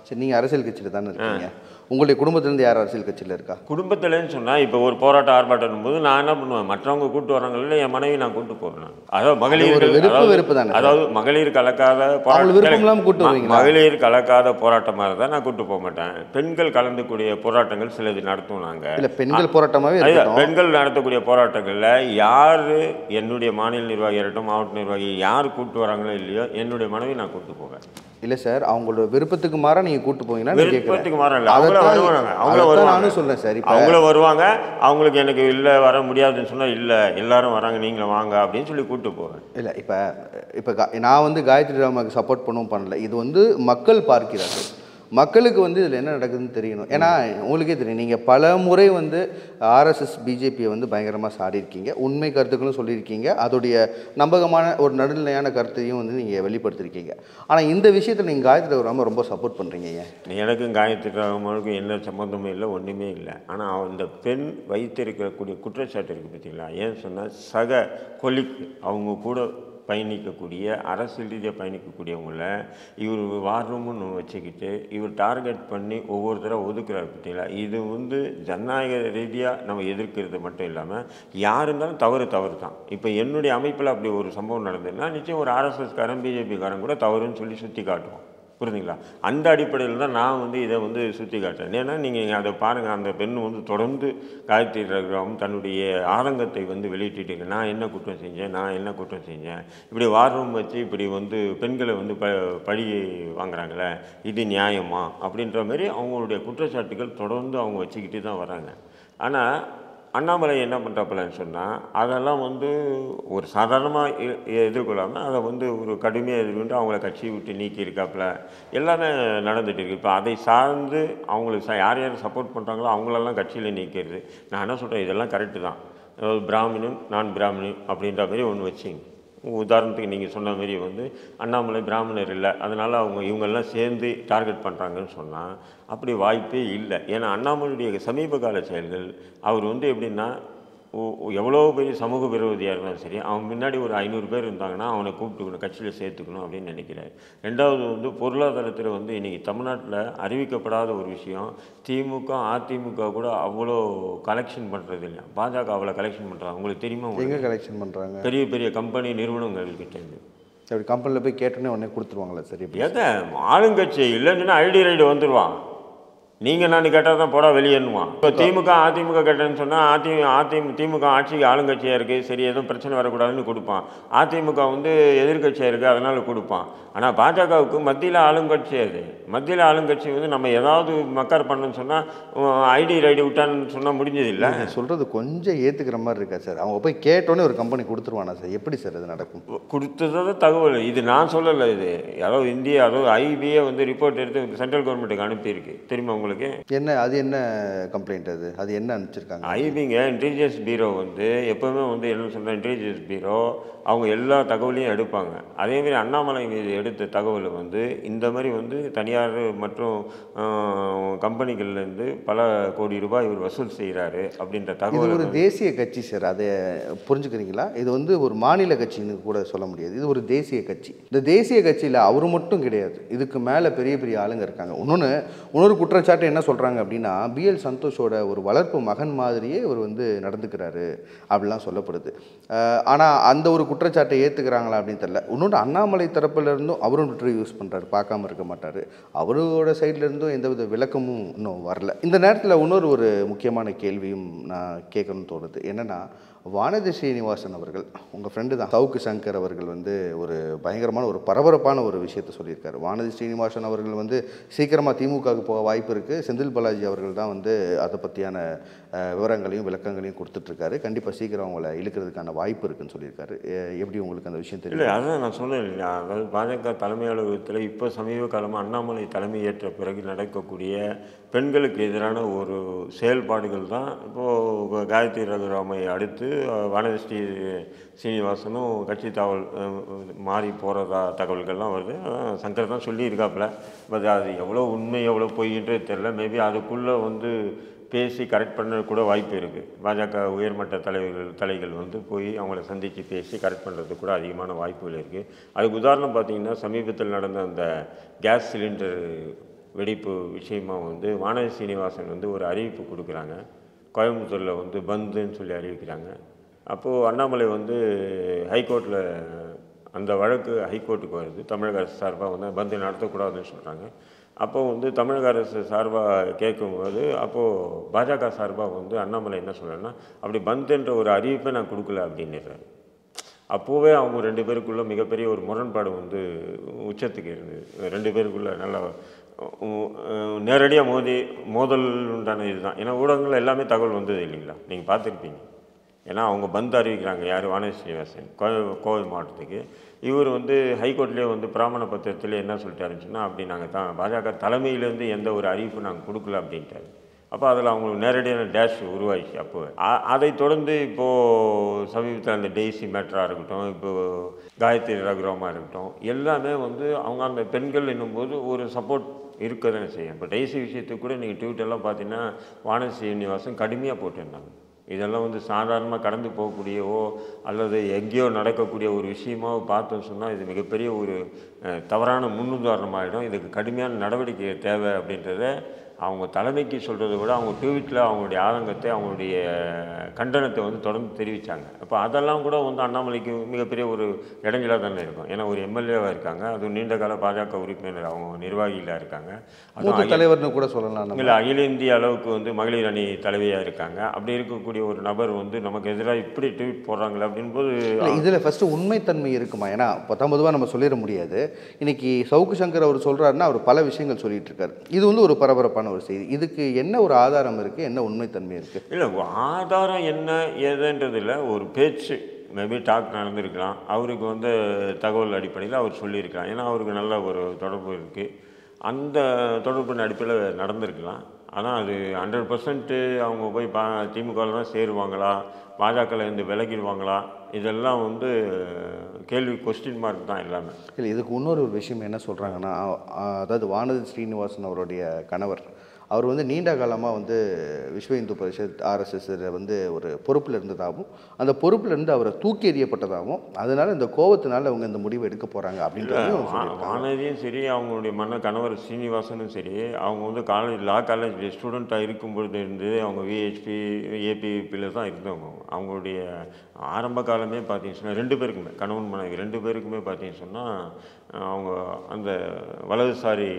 சரி நீங்கள் அரசியல் கட்சியில் தானே இருக்கீங்க உங்களுடைய குடும்பத்திலேருந்து யார் அரசியல் கட்சியில் இருக்கா குடும்பத்துலன்னு சொன்னால் இப்போ ஒரு போராட்டம் ஆர்ப்பாட்டம் போது நான் என்ன பண்ணுவேன் மற்றவங்க கூட்டு வராங்கல்ல என் மனைவி நான் கூட்டு போவேன் நான் அதாவது மகளிர் ஒரு வெறுப்பு வெறுப்பு தானே சார்? அதாவது மகளிர் கலக்காத அவங்களுக்கு விருப்பம் இல்லாம கூட்டு ம- வருவீங்களா? மகளிர் கலக்காத போராட்டமாக இருந்தால் நான் கூட்டு போக மாட்டேன் பெண்கள் கலந்துக்கூடிய போராட்டங்கள் சிலது நடத்துவோம் நாங்கள் இல்லை பெண்கள் போராட்டமாகவே அதுதான் இருக்கட்டும் பெண்கள் நடத்தக்கூடிய போராட்டங்களில் யார் என்னுடைய மாநில நிர்வாகி இருக்கட்டும் மாவட்ட நிர்வாகி யார் கூட்டு வராங்களோ இல்லையோ என்னுடைய மனைவி நான் கூட்டு போவேன் இல்லை சார் அவங்களோட விருப்பத்துக்கு மாறா நீங்கள் கூட்டு போவீங்கன்னா நான் கேட்குறேன் விருப்பத்துக்கு மாற இல்லை அவங்கள அதைத்தான் வருவாங்க அவங்கள அதைத்தான் வருவாங்க நானும் சொல்றேன் சார் இப்போ அவங்களும் வருவாங்க அவங்களுக்கு எனக்கு இல்லை வர முடியாதுன்னு சொன்னால் இல்லை எல்லாரும் வராங்க நீங்களும் வாங்க அப்படின்னு சொல்லி கூப்பிட்டு போவேன் இல்லை இப்போ இப்போ கா- நான் வந்து காயத்ரி ராமாவுக்கு சப்போர்ட் பண்ணவும் பண்ணல இது வந்து மக்கள் பார்க்கிறார்கள் மக்களுக்கு வந்து இதில் என்ன நடக்குதுன்னு தெரியணும் ஏன்னா உங்களுக்கே தெரியும் நீங்கள் பல முறை வந்து ஆர்எஸ்எஸ் பிஜேபியை வந்து பயங்கரமாக சாடியிருக்கீங்க உண்மை கருத்துக்களும் சொல்லியிருக்கீங்க அதோடைய நம்பகமான ஒரு நடுநிலையான கருத்தையும் வந்து நீங்கள் வெளிப்படுத்தியிருக்கீங்க ஆனால் இந்த விஷயத்தில் நீங்கள் காயத்ரி ராம ரொம்ப சப்போர்ட் பண்ணுறீங்க ஏன் எனக்கும் காயத்ரி ராமனுக்கும் என்ன சம்மந்தமும் இல்லை ஒன்றுமே இல்லை ஆனால் அந்த பெண் வைத்திருக்கக்கூடிய குற்றச்சாட்டு இருக்குது பார்த்தீங்களா ஏன் சொன்னால் சக கொலிக்கு அவங்க கூட பயணிக்கக்கூடிய அரசியல் ரீதியாக பயணிக்கக்கூடியவங்கள இவர் வார் ரூம்னு வச்சுக்கிட்டு இவர் டார்கெட் பண்ணி ஒவ்வொருத்தராக ஒதுக்குறாரு பார்த்தீங்களா இது வந்து ஜனநாயக ரீதியாக நம்ம எதிர்க்கிறது மட்டும் இல்லாமல் யார் இருந்தாலும் தவறு தவறு தான் இப்போ என்னுடைய அமைப்பில் அப்படி ஒரு சம்பவம் நடந்ததுன்னா நிச்சயம் ஒரு ஆர்எஸ்எஸ்காரன் பிஜேபிக்காரன் கூட தவறுன்னு சொல்லி சுற்றி காட்டுவோம் புரியுதுங்களா அந்த அடிப்படையில் தான் நான் வந்து இதை வந்து சுற்றி காட்டுறேன் ஏன்னா நீங்கள் அதை பாருங்கள் அந்த பெண் வந்து தொடர்ந்து காயத்ரி ரகுராம் தன்னுடைய ஆதங்கத்தை வந்து வெளியிட்டு இருக்கு. நான் என்ன குற்றம் செஞ்சேன் நான் என்ன குற்றம் செஞ்சேன் இப்படி வார் ரூம் வச்சு இப்படி வந்து பெண்களை வந்து ப பழி வாங்குறாங்களே இது நியாயமா அப்படின்ற மாதிரி அவங்களுடைய குற்றச்சாட்டுகள் தொடர்ந்து அவங்க வச்சுக்கிட்டு தான் வராங்க ஆனால் அண்ணாமலை என்ன பண்ணுறாப்புலன்னு சொன்னால் அதெல்லாம் வந்து ஒரு சாதாரணமாக எதிர்கொள்ளாமல் அதை வந்து ஒரு கடுமையாக எதிர்கொண்டு அவங்கள கட்சியை விட்டு நீக்கி இருக்காப்புல எல்லாமே நடந்துட்டு இருக்கு இப்போ அதை சார்ந்து அவங்களுக்கு ச- யார் யார் சப்போர்ட் பண்ணுறாங்களோ அவங்களெல்லாம் கட்சியில் நீக்கிறது நான் என்ன சொல்கிறேன் இதெல்லாம் கரெக்டு தான் அதாவது பிராமணன் நான் பிராமணன் அப்படின்ற மாதிரி ஒன்று வச்சிங்க உதாரணத்துக்கு நீங்கள் சொன்ன மாதிரி வந்து அண்ணாமலை பிராமணர் இல்லை அதனால் அவங்க இவங்கெல்லாம் சேர்ந்து டார்கெட் பண்ணுறாங்கன்னு சொன்னால் அப்படி வாய்ப்பே இல்லை ஏன்னா அண்ணாமலையுடைய சமீப கால செயல்கள் அவர் வந்து எப்படின்னா ஒ- ஒ- எவ்வளோ பெரிய சமூக விரோதியாக இருந்தாலும் சரி அவன் முன்னாடி ஒரு ஐநூறு பேர் இருந்தாங்கன்னா அவனை கூப்பிட்டுக்கணும் கட்சியில் சேர்த்துக்கணும் அப்படின்னு நினைக்கிறார் ரெண்டாவது வந்து பொருளாதாரத்தில் வந்து இன்றைக்கி தமிழ்நாட்டில் அறிவிக்கப்படாத ஒரு விஷயம் திமுக அதிமுக கூட அவ்வளோ கலெக்ஷன் பண்ணுறது இல்லை பாஜக அவ்வளோ கலெக்ஷன் பண்ணுறாங்க உங்களுக்கு தெரியுமா உங்களுக்கு? எங்கே கலெக்ஷன் பண்ணுறாங்க பெரிய பெரிய கம்பெனி நிறுவனங்கள் கிட்டேருந்து அப்படி கம்பெனியில் போய் கேட்டோன்னே உடனே கொடுத்துருவாங்களா சரி எப்படி? எதை ஆளுங்கட்சி இல்லைன்னு ஐடி ரைடு வந்துடுவான் நீங்கள் நான் கேட்டால் தான் போடா வெளியேன்னுவான் இப்போ திமுக அதிமுக கேட்டேன்னு சொன்னால் அதி அதிமுக திமுக ஆட்சிக்கு ஆளுங்கட்சியாக இருக்குது சரி எதுவும் பிரச்சனை வரக்கூடாதுன்னு கொடுப்பான் அதிமுக வந்து எதிர்க்கட்சியாக இருக்குது அதனால் கொடுப்பான் ஆனால் பாஜகவுக்கு மத்தியில் ஆளுங்கட்சி அது மத்தியில் ஆளுங்கட்சி வந்து நம்ம ஏதாவது மக்கர் பண்ணணும்னு சொன்னால் ஐடி ரைடு விட்டான்னு சொன்னால் முடிஞ்சது இல்லை நீங்க சொல்றது கொஞ்சம் ஏத்துக்கிற மாதிரி இருக்கா சார் அவங்க போய் கேட்டோன்னே ஒரு கம்பெனி கொடுத்துருவானா சார் எப்படி சார் இது நடக்கும் கொடுத்தது தகவல் இது நான் சொல்லலை இது அதாவது இந்தியா அதாவது ஐபிஏ வந்து ரிப்போர்ட் எடுத்து சென்ட்ரல் கவர்மெண்ட்டுக்கு அனுப்பியிருக்கு தெரியுமா உங்களுக்கு என்ன அது என்ன கம்ப்ளைண்ட் அது அது என்ன அனுப்பிச்சிருக்காங்க ஐபிங்க இன்டெலிஜென்ஸ் பீரோ வந்து எப்போவுமே வந்து என்ன சொல்கிறேன் இன்டெலிஜென்ஸ் பீரோ அவங்க எல்லா தகவலையும் எடுப்பாங்க அதேமாரி அண்ணாமலை மீது எடுத்த தகவல் வந்து இந்த மாதிரி வந்து தனியார் மற்றும் கம்பெனிகள்லேருந்து பல கோடி ரூபாய் இவர் வசூல் செய்கிறாரு அப்படின்ற இது தகவல் ஒரு தேசிய கட்சி சார் அதை புரிஞ்சுக்கிறீங்களா இது வந்து ஒரு மாநில கட்சின்னு கூட சொல்ல முடியாது இது ஒரு தேசிய கட்சி இந்த தேசிய கட்சியில் அவர் மட்டும் கிடையாது இதுக்கு மேலே பெரிய பெரிய ஆளுங்க இருக்காங்க இன்னொன்று இன்னொரு குற்றச்சாட்டு என்ன சொல்கிறாங்க அப்படின்னா பிஎல் சந்தோஷோட ஒரு வளர்ப்பு மகன் மாதிரியே இவர் வந்து நடந்துக்கிறாரு அப்படிலாம் சொல்லப்படுது ஆனால் அந்த ஒரு குற்றச்சாட்டை ஏற்றுக்கிறாங்களா அப்படின்னு தெரியல இன்னொன்று அண்ணாமலை தரப்புல இருந்தும் அவரும் ட்விட்டர் யூஸ் பண்ணுறாரு பார்க்காம இருக்க மாட்டார் அவரோட சைட்ல இருந்தும் எந்தவித விளக்கமும் இன்னும் வரல இந்த நேரத்தில் இன்னொரு ஒரு முக்கியமான கேள்வியும் நான் கேட்கணும்னு தோணுது என்னன்னா வானதி ஸ்ரீனிவாசன் அவர்கள் உங்கள் ஃப்ரெண்டு தான் சவுக்கு சங்கர் அவர்கள் வந்து ஒரு பயங்கரமான ஒரு பரபரப்பான ஒரு விஷயத்தை சொல்லியிருக்காரு வானதி ஸ்ரீனிவாசன் அவர்கள் வந்து சீக்கிரமாக திமுகவுக்கு போக வாய்ப்பு இருக்குது செந்தில் பாலாஜி அவர்கள் தான் வந்து அதை பற்றியான அஹ், விவரங்களையும் விளக்கங்களையும் கொடுத்துட்ருக்காரு கண்டிப்பாக சீக்கிரம் அவங்கள இழுக்கிறதுக்கான வாய்ப்பு இருக்குன்னு சொல்லியிருக்காரு எ- எப்படி உங்களுக்கு அந்த விஷயம் இல்லை தெரியும் அதான் நான் சொன்னேன் இல்லையா அதாவது பாஜக தலைமை அலுவலகத்தில் இப்போ சமீப காலமாக அண்ணாமலை தலைமை ஏற்ற பிறகு நடக்கக்கூடிய பெண்களுக்கு எதிரான ஒரு செயல்பாடுகள் தான் இப்போது காயத்ரி ரகுராமை அடுத்து அஹ், வானதி ஸ்ரீ சீனிவாசனும் கட்சி தாவல் அஹ், மாறி போகிறதா தகவல்கள்லாம் வருது அதான் சங்கர் தான் சொல்லியிருக்காப்புல பட் அது எவ்வளோ உண்மை எவ்வளோ பொய்ன்றது தெரில மேபி அதுக்குள்ளே வந்து பேசி கரெக்ட் பண்ண கூட வாய்ப்பு இருக்குது பாஜக உயர்மட்ட தலைவர்கள் தலைகள் வந்து போய் அவங்கள சந்தித்து பேசி கரெக்ட் பண்ணுறதுக்கு கூட அதிகமான வாய்ப்புகள் இருக்குது அதுக்கு உதாரணம் பார்த்தீங்கன்னா சமீபத்தில் நடந்த அந்த கேஸ் சிலிண்டர் வெடிப்பு விஷயமா வந்து வானதி சீனிவாசன் வந்து ஒரு அறிவிப்பு கொடுக்குறாங்க கோயம்புத்தூரில் வந்து பந்துன்னு சொல்லி அறிவிக்கிறாங்க அப்போது அண்ணாமலை வந்து ஹைகோர்ட்டில் அந்த வழக்கு ஹைகோர்ட்டுக்கு வருது தமிழக அரசு சார்பாக வந்து பந்து நடத்தக்கூடாதுன்னு சொல்கிறாங்க அப்போ வந்து தமிழக அரசு சார்பாக கேட்கும்போது அப்போது பாஜக சார்பாக வந்து அண்ணாமலை என்ன சொல்கிறேன்னா அப்படி பந்துன்ற ஒரு அறிவிப்பை நான் கொடுக்கல அப்படின்னுறாரு அப்போவே அவங்க ரெண்டு பேருக்குள்ள மிகப்பெரிய ஒரு முரண்பாடு வந்து உச்சத்துக்கு இருந்தது ரெண்டு பேருக்குள்ள நல்லா நேரடியாக மோதி மோதல் உண்டான இதுதான் ஏன்னா ஊடகங்கள் எல்லாமே தகவல் வந்தது இல்லைங்களா நீங்கள் பார்த்துருப்பீங்க ஏன்னா அவங்க பந்து அறிவிக்கிறாங்க யார் வானதி ஸ்ரீனிவாசன் கோவை கோவை மாவட்டத்துக்கு இவர் வந்து ஹைகோர்ட்லேயே வந்து பிராமண பத்திரத்தில் என்ன சொல்லிட்டாருன்னு சொன்னால் அப்படி நாங்கள் தான் பாஜக தலைமையிலேருந்து எந்த ஒரு அறிவிப்பு நாங்கள் கொடுக்கல அப்படின்ட்டாரு அப்போ அதில் அவங்களுக்கு நேரடியான டேஷ் உருவாயிடுச்சு அப்போ அ- அதைத் தொடர்ந்து இப்போது சமீபத்தில் அந்த டெய்ஸி மேட்டராக இருக்கட்டும் இப்போது காயத்ரி ரகுராமாக இருக்கட்டும் எல்லாமே வந்து அவங்க அந்த பெண்கள் என்னும்போது ஒரு சப்போர்ட் இருக்க தானே செய்யும் இப்போ டெய்ஸி விஷயத்துக்கு கூட நீங்கள் ட்விட்டர்லாம் பார்த்தீங்கன்னா வானதி சீனிவாசன் கடுமையாக போட்டிருந்தாங்க இதெல்லாம் வந்து சாதாரணமாக கடந்து போகக்கூடியவோ அல்லது எங்கேயோ நடக்கக்கூடிய ஒரு விஷயமோ பார்த்தோம் சொன்னால் இது மிகப்பெரிய ஒரு அஹ், தவறான முன்னுதாரணமாகிடும் இதுக்கு கடுமையான நடவடிக்கை தேவை அப்படின்றத அவங்க தலைமைக்கு சொல்கிறத விட அவங்க ட்வீட்டில் அவங்களுடைய ஆதங்கத்தை அவங்களுடைய கண்டனத்தை வந்து தொடர்ந்து தெரிவித்தாங்க அப்போ அதெல்லாம் கூட வந்து அண்ணாமலைக்கு மிகப்பெரிய ஒரு இடைஞ்சலாக தானே இருக்கும் ஏன்னா ஒரு எம்எல்ஏவாக இருக்காங்க அதுவும் நீண்ட கால பாஜக உறுப்பினர் அவங்க நிர்வாகிகளாக இருக்காங்க அதுவும் மூத்த தலைவர்னு கூட சொல்லலாம் நம்ம இல்லை அகில இந்திய அளவுக்கு வந்து மகளிர் அணி தலைவியாக இருக்காங்க அப்படி இருக்கக்கூடிய ஒரு நபர் வந்து நமக்கு எதிராக இப்படி ட்வீட் போடுறாங்களே அப்படின்போது இல்லை இதில் ஃபஸ்ட்டு உண்மைத்தன்மை இருக்குமா ஏன்னா பத்தொன்பதுவா நம்ம சொல்லிட முடியாது இன்னைக்கு சவுக்கு சங்கர் அவர் சொல்கிறாருன்னா அவர் பல விஷயங்கள் சொல்லிட்டு இருக்காரு இது வந்து ஒரு பரபரப்பான ஒரு செய்தி இதுக்கு என்ன ஒரு ஆதாரம் இருக்குது என்ன உண்மைத்தன்மை இருக்குது இல்லை ஆதாரம் என்ன ஏதுன்றதில்ல ஒரு பேச்சு மேபி டாக் நடந்திருக்கலாம் அவருக்கு வந்து தகவல் அடிப்படையில் அவர் சொல்லியிருக்கலாம் ஏன்னா அவருக்கு நல்ல ஒரு தொடர்பு இருக்குது அந்த தொடர்பின் அடிப்படையில் நடந்திருக்கலாம் ஆனால் அது ஹண்ட்ரட் பர்சன்ட்டு அவங்க போய் பா திமுகவில் தான் சேருவாங்களா பாஜகவில் இருந்து விலகிடுவாங்களா இதெல்லாம் வந்து கேள்வி கொஸ்டின் மார்க் தான் எல்லாமே இல்லை இதுக்கு இன்னொரு ஒரு விஷயம் என்ன சொல்கிறாங்கன்னா அதாவது வானதி ஸ்ரீனிவாசன் அவருடைய கணவர் அவர் வந்து நீண்ட காலமாக வந்து விஸ்வ இந்து பரிஷத் ஆர்எஸ்எஸ் வந்து ஒரு பொறுப்பில் இருந்ததாகவும் அந்த பொறுப்புல இருந்து அவரை தூக்கி எறியப்பட்டதாகவும் அதனால இந்த கோவத்தினால அவங்க இந்த முடிவு எடுக்க போகிறாங்க அப்படின்றதையும் வா- சொல்லியிருக்காங்க வானதியும் சரி அவங்களுடைய மன்ன கணவர் சீனிவாசனும் சரி அவங்க வந்து காலேஜ் லா காலேஜ் ஸ்டூடெண்ட்டாக இருக்கும் பொழுது இருந்து அவங்க விஹெச்பி ஏபிபியில் தான் இருந்தவங்க அவங்களுடைய ஆரம்ப காலமே பார்த்தீங்கன்னு சொன்னால் ரெண்டு பேருக்குமே கணவன் மனைவி ரெண்டு பேருக்குமே பார்த்தீங்கன்னு சொன்னால் அவங்க அந்த வலதுசாரி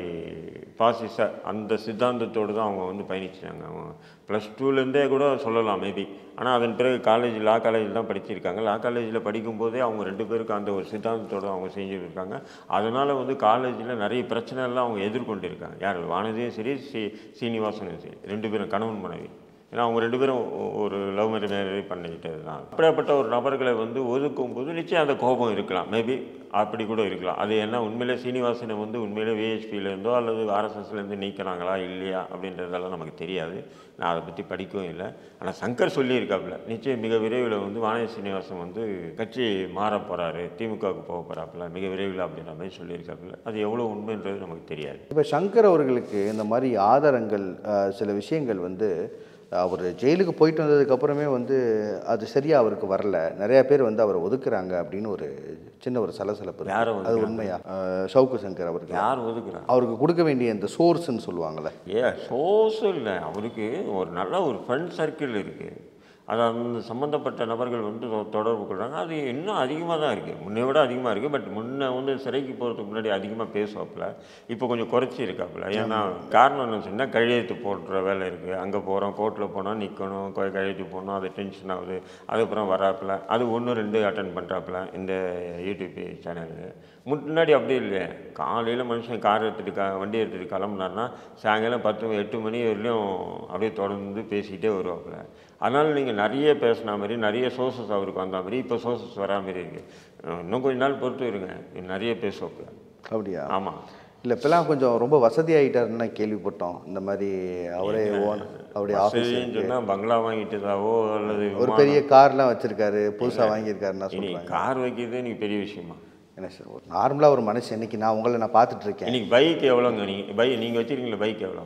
பாசிச அந்த சித்தாந்தத்தோடு தான் அவங்க வந்து பயணிச்சாங்க அவங்க ப்ளஸ் டூலேருந்தே கூட சொல்லலாம் மேபி ஆனால் அதன் பிறகு காலேஜ் லா காலேஜில் தான் படிச்சிருக்காங்க லா காலேஜில் படிக்கும்போதே அவங்க ரெண்டு பேருக்கு அந்த ஒரு சித்தாந்தத்தோடு அவங்க செஞ்சுருக்காங்க அதனால் வந்து காலேஜில் நிறைய பிரச்சனைலாம் அவங்க எதிர்கொண்டிருக்காங்க யார் வானதியும் சரி சி சீனிவாசனும் சரி ரெண்டு பேரும் கணவன் மனைவி ஏன்னா அவங்க ரெண்டு பேரும் ஒ- ஒரு லவ் மேரேஜ் மேரேஜ் பண்ணிக்கிட்டது தான் அப்படியாப்பட்ட ஒரு நபர்களை வந்து ஒதுக்கும் போது நிச்சயம் அந்த கோபம் இருக்கலாம் மேபி அப்படி கூட இருக்கலாம் அது என்ன உண்மையிலே சீனிவாசனை வந்து உண்மையிலே விஹெச்பியிலேருந்தோ அல்லது ஆர்எஸ்எஸ்லேருந்து நீக்கிறாங்களா இல்லையா அப்படின்றதெல்லாம் நமக்கு தெரியாது நான் அதை பற்றி படிக்கவும் இல்லை ஆனால் சங்கர் சொல்லியிருக்காப்புல நிச்சயம் மிக விரைவில் வந்து வானதி சீனிவாசன் வந்து கட்சி மாற போகிறாரு திமுகவுக்கு போக போகிறாப்புல மிக விரைவில் அப்படின்ற மாதிரி சொல்லியிருக்காப்புல அது எவ்வளோ உண்மைன்றது நமக்கு தெரியாது இப்போ சங்கர் அவர்களுக்கு இந்த மாதிரி ஆதாரங்கள் அஹ், சில விஷயங்கள் வந்து அவர் ஜெயிலுக்கு போயிட்டு வந்ததுக்கு அப்புறமே வந்து அது சரியாக அவருக்கு வரல நிறைய பேர் வந்து அவரை ஒதுக்குறாங்க அப்படின்னு ஒரு சின்ன ஒரு சலசலப்பு இருக்கு. யாரை அது ஒதுக்குறாங்க? உண்மையா அஹ், சவுக்கு சங்கர் அவருக்கு யார் ஒதுக்குறாங்க அவருக்கு கொடுக்க வேண்டிய இந்த சோர்ஸ்ன்னு சொல்லுவாங்கள்ல ஏ சோர்ஸ் இல்லை அவருக்கு ஒரு நல்ல ஒரு ஃப்ரெண்ட் சர்க்கிள் இருக்குது அது அந்த சம்மந்தப்பட்ட நபர்கள் வந்து தொ- தொடர்பு கொள்கிறாங்க அது இன்னும் அதிகமாக தான் இருக்குது முன்னை விட அதிகமாக இருக்குது பட் முன்ன வந்து சிறைக்கு போகிறதுக்கு முன்னாடி அதிகமாக பேசுவாப்புல இப்போ கொஞ்சம் குறைச்சி இருக்காப்புல ஏன்னா காரணம் என்ன சொன்னால் கையெழுத்து போடுற வேலை இருக்குது அங்கே போகிறோம் கோர்ட்டில் போனால் நிற்கணும் கையெழுத்து போடணும் அது டென்ஷன் ஆகுது அதுக்கப்புறம் வராப்புல அது ஒன்று ரெண்டு அட்டன் பண்ணுறாப்புல இந்த யூடியூப் சேனலுக்கு முன்னாடி அப்படி இல்லையே காலையில் மனுஷன் கார் எடுத்துகிட்டு கா வண்டி எடுத்துகிட்டு கிளம்புனாருன்னா சாயங்காலம் பத்து எட்டு மணி வரலையும் அப்படியே தொடர்ந்து பேசிக்கிட்டே வருவாப்புல அதனால் நீங்கள் நிறைய பேசின மாதிரி நிறைய சோர்சஸ் அவருக்கு வந்த மாதிரி இப்போ சோர்சஸ் வரா மாதிரி இருக்குது இன்னும் கொஞ்ச நாள் பொறுத்து இருங்க நிறைய பேசுவாப்புல அப்படியா ஆமாம் இல்லை இப்போலாம் கொஞ்சம் ரொம்ப வசதியாகிட்டாருன்னு கேள்விப்பட்டோம் இந்த மாதிரி அவரே ஓன் அவருடைய ஆஃபீஸ் சரின்னு சொன்னால் பங்களா வாங்கிட்டதாவோ அல்லது ஒரு விமானம். பெரிய கார்லாம் வச்சிருக்காரு புதுசாக வாங்கியிருக்காருன்னா இனி சொல்கிறாங்க கார் வைக்கிறதே இன்னைக்கு பெரிய விஷயமா என்ன சார் ஒரு நார்மலாக ஒரு மனுஷன் இன்னைக்கு நான் உங்களை நான் பார்த்துட்டு இருக்கேன் இன்னைக்கு பைக் எவ்வளோங்க நீங்கள் பை நீங்கள் வச்சுருக்கீங்களா பைக் எவ்வளோ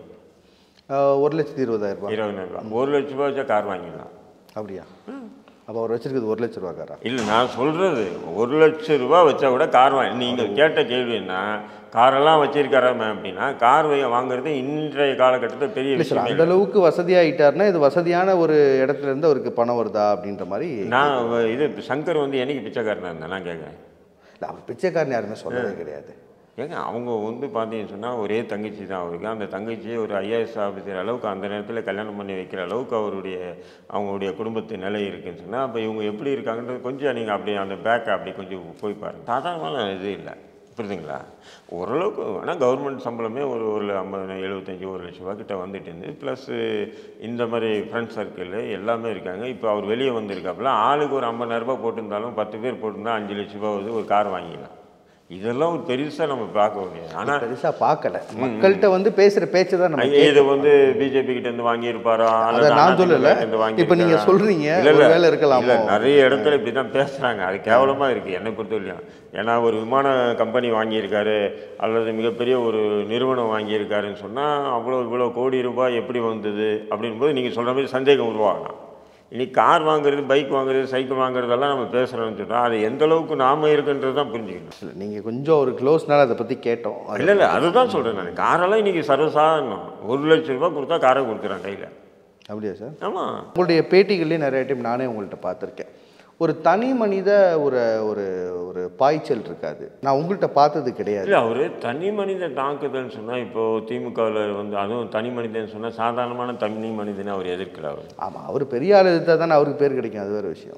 அஹ், ஒரு லட்சத்தி இருபதாயிரம் ரூபாய் இருபதாயிரம் ரூபா ஒரு லட்ச ரூபா வச்சா கார் வாங்கிடலாம் அப்படியா அப்போ அவர் வச்சிருக்கிறது ஒரு லட்ச ரூபா காரா இல்லை நான் சொல்கிறது ஒரு லட்ச ரூபா வச்சா கூட கார் வாங்கி நீங்கள் கேட்ட கேள்வி என்ன காரெல்லாம் வச்சிருக்காராம அப்படின்னா கார் வை- வாங்குறது இன்றைய காலகட்டத்தில் பெரிய இல்லை சார் விஷயம் அந்த அளவுக்கு வசதியாயிட்டாருன்னா இது வசதியான ஒரு இடத்துல இருந்து அவருக்கு பணம் வருதா அப்படின்ற மாதிரி நான் வ- இது சங்கர் வந்து என்னைக்கு பிச்சைக்காரனா இருந்தேன் நான் கேட்குறேன் இல்லை அவர் பிச்சைக்காரன் யாருமே சொல்லவே கிடையாது ஏங்க அவங்க வந்து பார்த்தீங்கன்னு சொன்னால் ஒரே தங்கச்சி தான் அவருக்கு அந்த தங்கச்சியை ஒரு ஐஏஎஸ் ஆஃபீஸர் அளவுக்கு அந்த நேரத்தில் கல்யாணம் பண்ணி வைக்கிற அளவுக்கு அவருடைய அவங்களுடைய குடும்பத்து நிலை இருக்குன்னு சொன்னால் அப்போ இவங்க எப்படி இருக்காங்கன்றது கொஞ்சம் நீங்கள் அப்படி அந்த பேக்கை அப்படி கொஞ்சம் போய் பாருங்க சாதாரணமான இது இல்லை புரியுதுங்களா ஓரளவுக்கு ஆனால் கவர்மெண்ட் சம்பளமே ஒரு ஒரு ஐம்பது எழுபத்தஞ்சி ஒரு லட்ச ரூபா கிட்ட வந்துட்டு இருந்து ப்ளஸ்ஸு இந்த மாதிரி ஃப்ரெண்ட் சர்க்கிள் எல்லாமே இருக்காங்க இப்போ அவர் வெளியே வந்திருக்காப்புல ஆளுக்கு ஒரு ஐம்பதாயிரரூபா போட்டிருந்தாலும் பத்து பேர் போட்டிருந்தா அஞ்சு லட்ச ரூபா வந்து ஒரு கார் வாங்கிக்கலாம் இதெல்லாம் ஒரு பெருசாக நம்ம பார்க்க முடியாது ஆனால் பெருசா பார்க்கல மக்கள்கிட்ட வந்து பேசுற பேச்சு தான் நம்ம இது வந்து பிஜேபி கிட்ட இருந்து வாங்கியிருப்பாரா அதை நான் சொல்லல. இப்ப நீங்க சொல்றீங்க, ஒருவேளை இருக்கலாமோ? இல்ல நிறைய இடத்துல இப்படி தான் பேசுறாங்க அது கேவலமா இருக்கு என்னை பொறுத்தவரையும் ஏன்னா ஒரு விமான கம்பெனி வாங்கியிருக்காரு அல்லது மிகப்பெரிய ஒரு நிறுவனம் வாங்கியிருக்காருன்னு சொன்னா அவ்வளோ இவ்வளோ கோடி ரூபாய் எப்படி வந்தது அப்படின் போது நீங்க சொல்ற மாதிரி சந்தேகம் உருவாகலாம் இனி கார் வாங்குறது பைக் வாங்குறது சைக்கிள் வாங்குறதெல்லாம் நம்ம பேசுறோம்னு சொன்னா அது எந்த அளவுக்கு நாம இருக்குன்றது தான் புரிஞ்சுக்கணும் இல்ல, நீங்க கொஞ்சம் ஒரு க்ளோஸ்னால அதை பத்தி கேட்டோம் அது- இல்லை இல்லை அதுதான் சொல்கிறேன் நான் காரெல்லாம் இன்றைக்கி சர்வசாதாரணம் ஒரு லட்ச ரூபாய் கொடுத்தா காரை கொடுத்துறேன் கையில் அப்படியா சார் ஆமாம் உங்களுடைய பேட்டிகள்லேயே நிறைய டைம் நானே உங்கள்கிட்ட பார்த்துருக்கேன் ஒரு தனி மனித ஒரு ஒரு ஒரு பாய்ச்சல் இருக்காது நான் உங்கள்கிட்ட பார்த்தது கிடையாது இல்லை அவர் தனி மனித தாக்குதல்னு சொன்னால் இப்போது திமுகவில் வந்து அதுவும் தனி மனிதன் சொன்னால் சாதாரணமான தனி மனிதனை அவர் எதிர்க்கல அவர் ஆமாம் அவர் பெரிய ஆள் எடுத்தால் தானே அவருக்கு பேர் கிடைக்கும் அது வேறு விஷயம்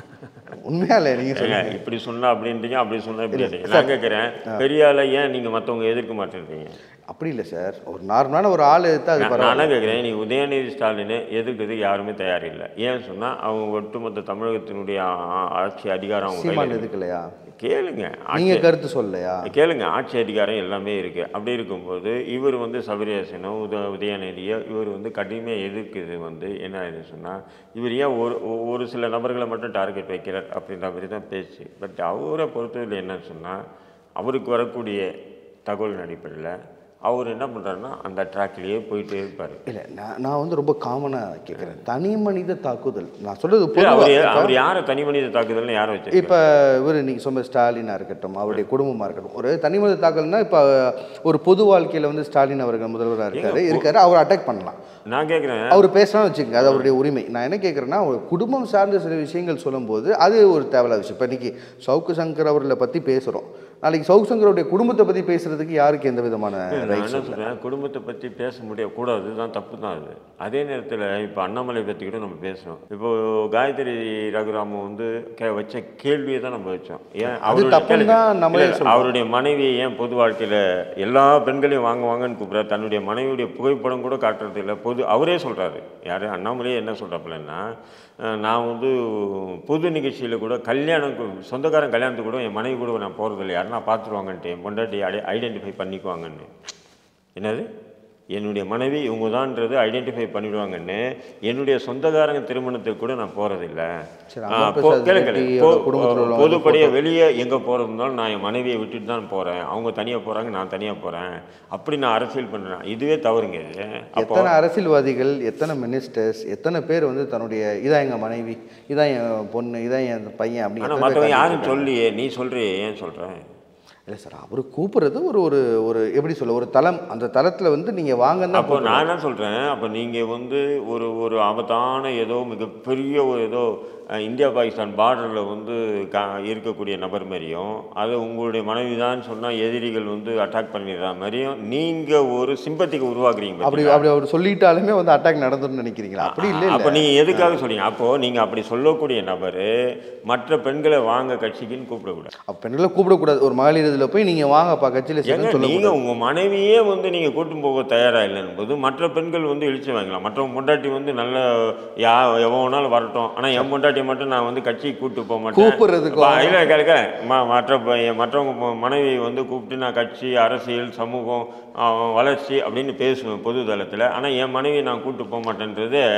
உண்மையால நீங்கள் ஏங்க, சொல்லுங்க இப்படி சொன்னா அப்படின்றீங்க அப்படி சொன்னா இப்படி நான் கேட்குறேன் பெரிய ஆளை ஏன் நீங்கள் மற்றவங்க எதிர்க்க மாட்டேன்றீங்க அப்படி இல்லை சார் ஒரு நார்மலான ஒரு ஆள் எடுத்தால் அது நான் பரவாயில்ல நானே கேட்குறேன் நீ உதயநிதி ஸ்டாலினை எதிர்க்கிறதுக்கு யாருமே தயாரில்லை ஏன் சொன்னால் அவங்க ஒட்டுமொத்த தமிழகத்தினுடைய ஆ- ஆட்சி அதிகாரம் அவங்க கையில சீமான் இருக்கு. எதுக்கலையா கேளுங்க நீங்கள் கருத்து சொல்லலையா கேளுங்க ஆட்சி அதிகாரம் எல்லாமே இருக்குது அப்படி இருக்கும்போது இவர் வந்து சபரியாசனோ உத உதயநிதியோ இவர் வந்து கடுமையாக எதிர்க்குது வந்து என்ன ஆயிடுது சொன்னால் இவர் ஏன் ஒரு ஒ- ஒரு சில நபர்களை மட்டும் டார்கெட் வைக்கிறார் அப்படின்ற மாதிரி தான் பேச்சு பட் அவரை பொறுத்தவரையில் என்னன்னு சொன்னால் அவருக்கு வரக்கூடிய தகவல் அடிப்படையில் அவர் என்ன பண்ணுறாருன்னா அந்த ட்ராக்லேயே போயிட்டே இருப்பார் இல்லை நான் நான் வந்து ரொம்ப காமனாக கேட்குறேன் தனி மனித தாக்குதல் நான் சொல்கிறது அவர் பொதுவாக அவர் யாரை தனி மனித தாக்குதல்னு யாரை வச்சிருக்காரு இப்போ இவர் நீங்கள் சொன்ன ஸ்டாலினாக இருக்கட்டும் அவருடைய குடும்பமாக இருக்கட்டும் ஒரு தனி மனித தாக்கல்னா இப்போ ஒரு பொது வாழ்க்கையில் வந்து ஸ்டாலின் அவர்கள் முதல்வராக இருக்காரு இருக்காரு அவர் அட்டாக் பண்ணலாம் நான் கேட்குறேன் அவர் பேசலாம்னு வச்சுக்கோங்க அது அவருடைய உரிமை நான் என்ன கேட்குறேன்னா ஒரு குடும்பம் சார்ந்த சில விஷயங்கள் சொல்லும்போது அது ஒரு தேவையில்லாத விஷயம் இப்போ இன்னைக்கு சவுக்கு சங்கர் அவர்களை பற்றி பேசுகிறோம் நாளைக்கு சவுக்கு சங்கருடைய குடும்பத்தை பற்றி பேசுறதுக்கு யாருக்கு எந்த விதமான நான் ரைட்ஸ் என்ன சொல்கிறேன் குடும்பத்தை பற்றி பேச முடியக்கூடாது தான் தப்பு தான் அது அதே நேரத்தில் இப்போ அண்ணாமலை பற்றி கூட நம்ம பேசுகிறோம் இப்போ காயத்ரி ரகுராமன் வந்து கே வச்ச கேள்வியை தான் நம்ம வச்சோம் ஏன் அவருடைய தப்புன்னு கேளுங்க. தான் நம்மளே இல்ல, இல்ல, அவருடைய மனைவியை ஏன் பொது வாழ்க்கையில் எல்லா பெண்களையும் வாங்க வாங்கன்னு கூப்பிட்றாரு தன்னுடைய மனைவியுடைய புகைப்படம் கூட காட்டுறது இல்லை பொது அவரே சொல்கிறாரு யார் அண்ணாமலையே என்ன சொல்கிறாப்புலன்னா நான் வந்து பொது நிகழ்ச்சியில் கூட கல்யாணம் கு- சொந்தக்காரன் கல்யாணத்துக்கு கூட என் மனைவி கூட நான் போகிறதில்ல யாருன்னா பார்த்துருவாங்கன்ட்டு என் பொண்டாட்டி ஐடென்டிஃபை பண்ணிக்குவாங்கன்னு என்னது என்னுடைய மனைவி இவங்க தான்ன்றது ஐடென்டிஃபை பண்ணிடுவாங்கன்னு என்னுடைய சொந்தக்காரங்க திருமணத்துக்கு கூட நான் போகிறதில்ல சரி, அமர் பிரசாத் ரெட்டி அவர் குடும்பத்துல உள்ளவங்க பொதுப்படியாக வெளியே எங்கே போகிறதுனாலும் நான் என் மனைவியை விட்டுட்டு தான் போகிறேன் அவங்க தனியாக போகிறாங்க நான் தனியாக போகிறேன் அப்படி நான் அரசியல் பண்ணுறேன் இதுவே தவறுங்க இது அப்போ எத்தனை அரசியல்வாதிகள் எத்தனை மினிஸ்டர்ஸ் எத்தனை பேர் வந்து தன்னுடைய இதான் எங்கள் மனைவி இதான் என் பொண்ணு இதான் என் பையன் ஆனால் அப்படின்னு மற்றவங்க யாரும் சொல்லியே நீ சொல்றியே ஏன் சொல்கிறேன் இல்லை சார் அவர் கூப்பிடுறது ஒரு ஒரு ஒரு எப்படி சொல்ல ஒரு தளம் அந்த தளத்தில் வந்து நீங்கள் வாங்க தான் அப்போ நான் என்ன சொல்கிறேன் அப்போ நீங்கள் வந்து ஒரு ஒரு ஆபத்தான ஏதோ மிகப்பெரிய ஒரு ஏதோ அஹ், இந்தியா பாகிஸ்தான் பார்டரில் வந்து கா இருக்கக்கூடிய நபர் மாதிரியும் அது உங்களுடைய மனைவி தான் சொன்னால் எதிரிகள் வந்து அட்டாக் பண்ணிடுற மாதிரியும் நீங்கள் ஒரு சிம்பத்திக்கு உருவாக்குறீங்க அப்படி அப்படி அவர் சொல்லிட்டாலுமே வந்து அட்டாக் நடந்துன்னு நினைக்கிறீங்களா அப்படி இல்லை அப்போ இல்லை நீங்கள் எதுக்காக சொல்றீங்க அப்போது நீங்கள் அப்படி சொல்லக்கூடிய நபர் மற்ற பெண்களை வாங்க கட்சிக்குன்னு கூப்பிடக்கூடாது அப்போ பெண்களை கூப்பிடக்கூடாது ஒரு மகளிர் இதில் போய் நீங்கள் வாங்கப்பா கட்சியில் ஏங்க சேர்ந்து சொல்லக்கூடாது நீங்கள் உங்கள் மனைவியே வந்து நீங்கள் கூட்டும் போக தயாராக இல்லைன்னு போது மற்ற பெண்கள் வந்து இழிச்சு வாங்கலாம் மற்றவங்க பொண்டாட்டி வந்து நல்ல யா எவனாலும் வரட்டும் ஆனால் என் பொண்டாட்டியை மட்டும் நான் வந்து கட்சிக்கு கூப்பிட்டு போக மாட்டேன் கூப்பிடுறதுக்கும். பா- இல்லை கேளுக்க ம- மற்ற ப- என் மற்றவங்க ம- மனைவி வந்து கூப்பிட்டு நான் கட்சி அரசியல் சமூகம் ஆ, வளர்ச்சி அப்படின்னு பேசுவேன் பொது தளத்தில் ஆனால் என் மனைவியை நான் கூப்பிட்டு போக மாட்டேன்றது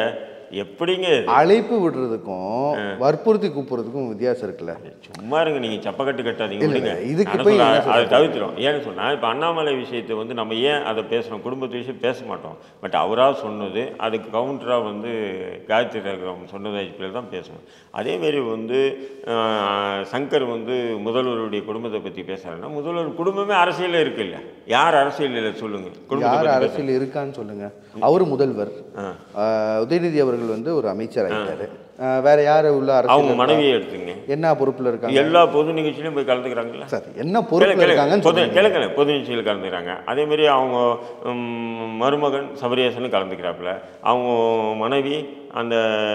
எப்படிங்க இது? அழைப்பு விடுறதுக்கும் வற்புறுத்தி கூப்பிடுறதுக்கும் வித்தியாசம் இருக்குல்ல சும்மா இருங்க நீங்கள் சப்பக்கட்டு கட்டாதீங்க இல்ல, விடுங்க இதுக்கு நான் போய் சொல்றேன், என்ன அதை தவிர்த்துரும் ஏன்னு சொன்னால் இப்போ அண்ணாமலை விஷயத்தை வந்து நம்ம ஏன் அதை பேசுகிறோம் குடும்பத்து விஷயம் பேச மாட்டோம் பட் அவராக சொன்னது அதுக்கு கவுண்டராக வந்து காயத்ரி ரகுராம் சொன்னதை பேர் தான் பேசணும் அதேமாரி வந்து ஆஹ், சங்கர் வந்து முதல்வருடைய குடும்பத்தை பற்றி பேசுகிறாருன்னா முதல்வர் குடும்பமே அரசியலில் இருக்கு இல்லை யார் அரசியலில் சொல்லுங்கள் குடும்பத்தை யார் பத்தி பேச- அரசியல் இருக்கான்னு சொல்லுங்க அவர் முதல்வர் ஆஹ் உதயநிதி அவர்கள் வந்து ஒரு அமைச்சர் ஆயிட்டாரு ஆஹ் வேற யாரு உள்ள அவங்க அரசியல் மனைவியை எடுத்துங்க என்ன பொறுப்புல இருக்காங்க எல்லா பொது நிகழ்ச்சியிலும் போய் கலந்துக்கிறாங்களா சார் என்ன பொறுப்புல இருக்காங்கன்னு பொது சொல்லுங்க கிழக்கில் பொது நிகழ்ச்சியில் கலந்துக்கிறாங்க அதேமாரி அவங்க ம், மருமகன் சபரியேசனும் கலந்துக்கிறாப்புல அவங்க மனைவி அந்த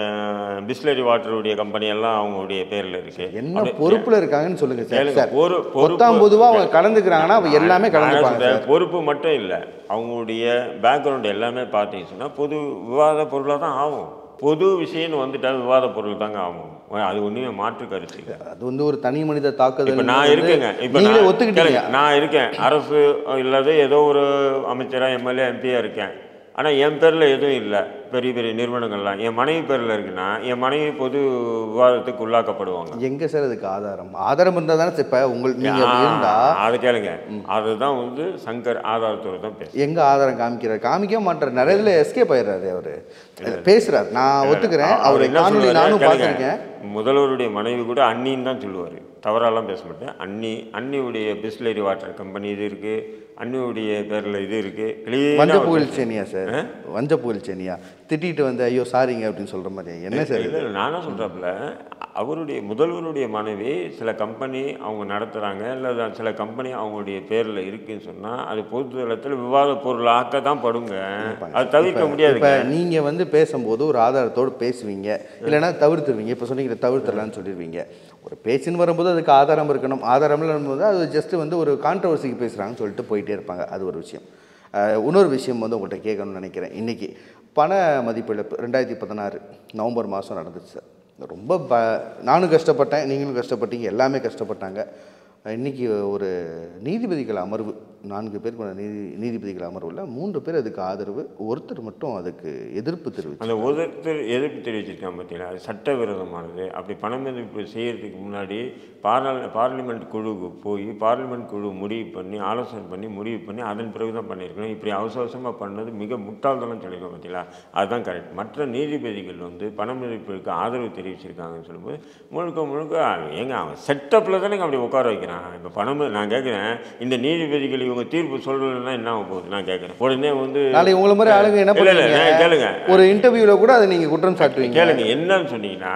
பிஸ்லரி வாட்டருடைய கம்பெனி எல்லாம் அவங்களுடைய பேரில் இருக்கு என்ன அப்படி- பொறுப்புல இருக்காங்கன்னு சொல்லுங்க சார் கேளுங்க, சார் பொறு- பொறுப்பு- பொத்தாம் பொதுவா அவங்க கலந்துக்கிறாங்கன்னா அவங்க எல்லாமே நான் கலந்துப்பாங்க சொல்றேன், சார் பொறுப்பு மட்டும் இல்லை அவங்களுடைய பேக்ரவுண்ட் எல்லாமே பார்த்தீங்கன்னு சொன்னால் பொது விவாத பொருளாக தான் ஆகும் பொது விஷயம்னு வந்துட்டா விவாத பொருள் தாங்க ஆகும் அது ஒன்றுமே மாற்று கருத்து இல்லை அது வந்து ஒரு தனி மனித தாக்குதல் இப்போ நான் வந்து இருக்கேங்க இப்போ நீங்களே நான் ஒத்துக்கிட்டீங்க கேளுங்க, நான் இருக்கேன் அரசு இல்லாத ஏதோ ஒரு அமைச்சராக எம்எல்ஏ எம்பியாக இருக்கேன் ஆனால் என் பேரில் எதுவும் இல்லை பெரிய பெரிய நிறுவனங்கள்லாம் என் மனைவி பேரில் இருக்குன்னா என் மனைவி பொது விவாதத்துக்கு உள்ளாக்கப்படுவாங்க எங்க சார் அதுக்கு ஆதாரம் ஆதாரம் இருந்தா தானே இப்ப உங்களுக்கு நீங்க அப்படி இருந்தா அதை கேளுங்க அதுதான் வந்து சங்கர் ஆதாரத்தோடு தான் பேசும் எங்க ஆதாரம் காமிக்கிறார் காமிக்க மாட்டார் நிறைய இதுல எஸ்கேப் ஆயிடுறாரு அவரு பேசுறாரு நான் ஒத்துக்கிறேன் அவரு என்ன காணொலி சொல்லுவாரு? நானும் கேளுங்க. பார்த்திருக்கேன் முதல்வருடைய மனைவி கூட அண்ணின்னு தான் சொல்லுவார் தவறாலாம் பேச மாட்டேன் அண்ணி அண்ணியுடைய பிஸ்லரி வாட்டர் கம்பெனி இது இருக்குது அண்ணியுடைய பேரில் இது இருக்குது வஞ்ச புகழ் சேனியா சார் வஞ்ச புகழ் சேனியா திட்டிட்டு வந்து ஐயோ சாரிங்க அப்படின்னு சொல்ற மாதிரி என்ன சார் இல்லை இல்லை நானும் சொல்கிறப்பல அவருடைய முதல்வருடைய மனைவி சில கம்பெனி அவங்க நடத்துகிறாங்க இல்லை சில கம்பெனி அவங்களுடைய பேரில் இருக்குன்னு சொன்னால் அது பொதுத்தளத்தில் விவாத பொருளாக்க தான் படுங்க அது தவிர்க்க இப்ப முடியாதுங்க நீங்க வந்து பேசும்போது ஒரு ஆதாரத்தோடு பேசுவீங்க இல்லைன்னா தவிர்த்துருவீங்க இப்போ சொன்னீங்க தவிர்த்துடலாம்னு சொல்லிடுவீங்க ஒரு பேச்சுன்னு வரும்போது அதுக்கு ஆதாரம் இருக்கணும் ஆதாரம் போது அது ஜஸ்ட் வந்து ஒரு கான்ட்ரவர்சிக்கு பேசுகிறாங்கன்னு சொல்லிட்டு போயிட்டே இருப்பாங்க அது ஒரு விஷயம் அஹ், இன்னொரு விஷயம் வந்து உங்கள்கிட்ட கேட்கணும்னு நினைக்கிறேன் இன்றைக்கி பண மதிப்பிழப்பு ரெண்டாயிரத்தி பதினாறு நவம்பர் மாதம் நடந்துச்சு சார் ரொம்ப ப நானும் கஷ்டப்பட்டேன் நீங்களும் கஷ்டப்பட்டீங்க எல்லாமே கஷ்டப்பட்டாங்க இன்னைக்கு ஒரு நீதிபதிகள் அமர்வு நான்கு பேர் கொண்ட நீதி நீதிபதிகள் அமர்வில் மூன்று பேர் அதுக்கு ஆதரவு ஒருத்தர் மட்டும் அதுக்கு எதிர்ப்பு தெரிவிச்சு அந்த ஒருத்தர் எதிர்ப்பு தெரிவிச்சிருக்காங்க பார்த்தீங்களா அது சட்டவிரோதமானது அப்படி பணம் எதிர்ப்பு செய்யறதுக்கு முன்னாடி பார்ல பார்லிமெண்ட் குழுவுக்கு போய் பார்லிமெண்ட் குழு முடிவு பண்ணி ஆலோசனை பண்ணி முடிவு பண்ணி அதன் பிறகு தான் பண்ணியிருக்கணும் இப்படி அவசர அவசரமாக பண்ணது மிக முட்டாள்தனம் சொல்லியிருக்கோம் பார்த்தீங்களா அதுதான் கரெக்ட் மற்ற நீதிபதிகள் வந்து பணம் எதிர்ப்புக்கு ஆதரவு தெரிவிச்சிருக்காங்கன்னு சொல்லும்போது முழுக்க முழுக்க ஏங்க அவன் செட்டப்பில் தானே அப்படி உட்கார வைக்கிறான் இப்போ பணம் நான் கேட்குறேன் இந்த நீதிபதிகள் இவங்க தீர்ப்பு சொல்லலைன்னா என்ன ஆக போகுது நான் கேட்குறேன் உடனே வந்து நாளைக்கு உங்களை மாதிரி ஆளுங்க என்ன இல்ல, இல்ல, பண்ணுவீங்க நான் கேளுங்க ஒரு இன்டர்வியூவில் கூட அதை நீங்கள் குற்றம் சாட்டுவீங்க கேளுங்க என்னன்னு சொன்னீங்கன்னா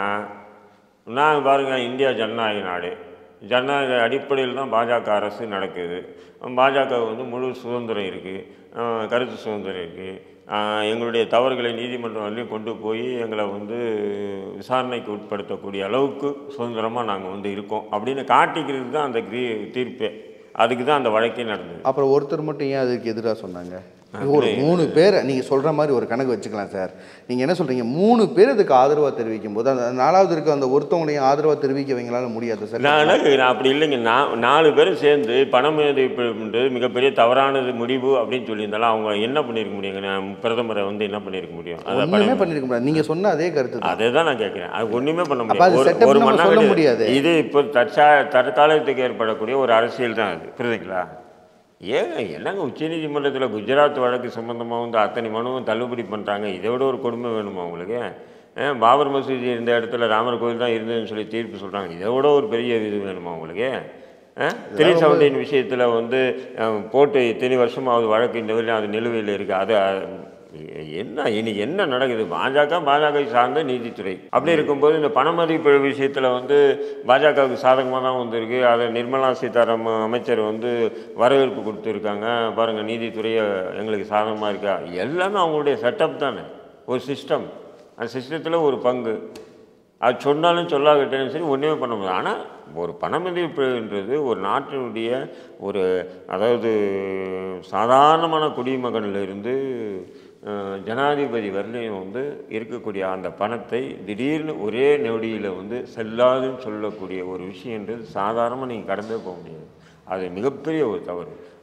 நான் பாருங்க இந்தியா ஜனநாயக நாடு ஜனநாயக அடிப்படையில் தான் பாஜக அரசு நடக்குது பாஜக வந்து முழு சுதந்திரம் இருக்குது கருத்து சுதந்திரம் இருக்குது எங்களுடைய தவறுகளை நீதிமன்றம் வரலையும் கொண்டு போய் எங்களை வந்து விசாரணைக்கு உட்படுத்தக்கூடிய அளவுக்கு சுதந்திரமாக நாங்கள் வந்து இருக்கோம் அப்படின்னு காட்டிக்கிறது தான் அந்த கிரீ தீர்ப்பே அதுக்கு தான் அந்த வழக்கே நடந்தது அப்புறம் ஒருத்தர் மட்டும் ஏன் அதுக்கு எதிராக சொன்னாங்க ஒரு மூணு பேர் நீங்கள் சொல்கிற மாதிரி ஒரு கணக்கு வச்சுக்கலாம் சார் நீங்கள் என்ன சொல்கிறீங்க மூணு பேர் அதுக்கு ஆதரவாக தெரிவிக்கும் போது அந்த நாலாவது இருக்க அந்த ஒருத்தவங்களையும் ஆதரவாக தெரிவிக்க வைங்களால முடியாது சார் நான் என்ன கேட்குறேன் அப்படி இல்லைங்க நான் நாலு பேரும் சேர்ந்து பணம் எதிர்ப்புன்றது மிகப்பெரிய தவறானது முடிவு அப்படின்னு சொல்லியிருந்தாலும் அவங்க என்ன பண்ணியிருக்க முடியுங்க நான் பிரதமரை வந்து என்ன பண்ணியிருக்க முடியும் அதை ஒன்றுமே பண்ணியிருக்க முடியாது நீங்கள் சொன்ன அதே கருத்து தான் அதை தான் நான் கேட்குறேன் அது ஒன்றுமே பண்ண அப்ப அது முடியாது ஒரு setup ஒரு நம்ம மண்ணா சொல்ல கிடையாது. முடியாது. இது இப்போ தற்சா தற்காலத்துக்கு ஏற்படக்கூடிய ஒரு அரசியல் தான் அது புரியுதுங்களா ஏங்க என்னங்க உச்சநீதிமன்றத்தில் குஜராத் வழக்கு சம்மந்தமாக வந்து அத்தனை மனுவும் தள்ளுபடி பண்ணுறாங்க இதை விட ஒரு கொடுமை வேணுமா உங்களுக்கு ஏன் பாபர் மசூதி இருந்த இடத்துல ராமர் கோயில் தான் இருந்ததுன்னு சொல்லி தீர்ப்பு சொல்கிறாங்க இதை விட ஒரு பெரிய இது வேணுமா உங்களுக்கு த்ரீ செவன்டீன் விஷயத்தில் வந்து அஹ், போட்டு இத்தனை வருஷமாவது வழக்கு இந்த வரையும் அது நிலுவையில் இருக்குது அது அஹ், என்ன இனி என்ன நடக்குது பாஜக பாஜக சார்ந்த நீதித்துறை அப்படி இருக்கும்போது இந்த பணமதிப்பு விஷயத்தில் வந்து பாஜகவுக்கு சாதகமாக தான் வந்திருக்கு அதை நிர்மலா சீதாராமன் அமைச்சர் வந்து வரவேற்பு கொடுத்துருக்காங்க பாருங்கள் நீதித்துறையை எங்களுக்கு சாதகமாக இருக்கா எல்லாமே அவங்களுடைய செட்டப் தானே ஒரு சிஸ்டம் அந்த சிஸ்டத்தில் ஒரு பங்கு அது சொன்னாலும் சொல்லாகட்டேன்னு சரி ஒன்றுமே பண்ண முடியாது ஆனால் ஒரு பணமதிப்புன்றது ஒரு நாட்டினுடைய ஒரு அதாவது சாதாரணமான குடிமகனில் இருந்து அஹ், ஜனாதிபதி வரலையும் வந்து இருக்கக்கூடிய அந்த பணத்தை திடீர்னு ஒரே நொடியில் வந்து செல்லாதுன்னு சொல்லக்கூடிய ஒரு விஷயன்றது சாதாரணமாக நீங்கள் கடந்தே போக முடியாது அது மிகப்பெரிய ஒரு தவறு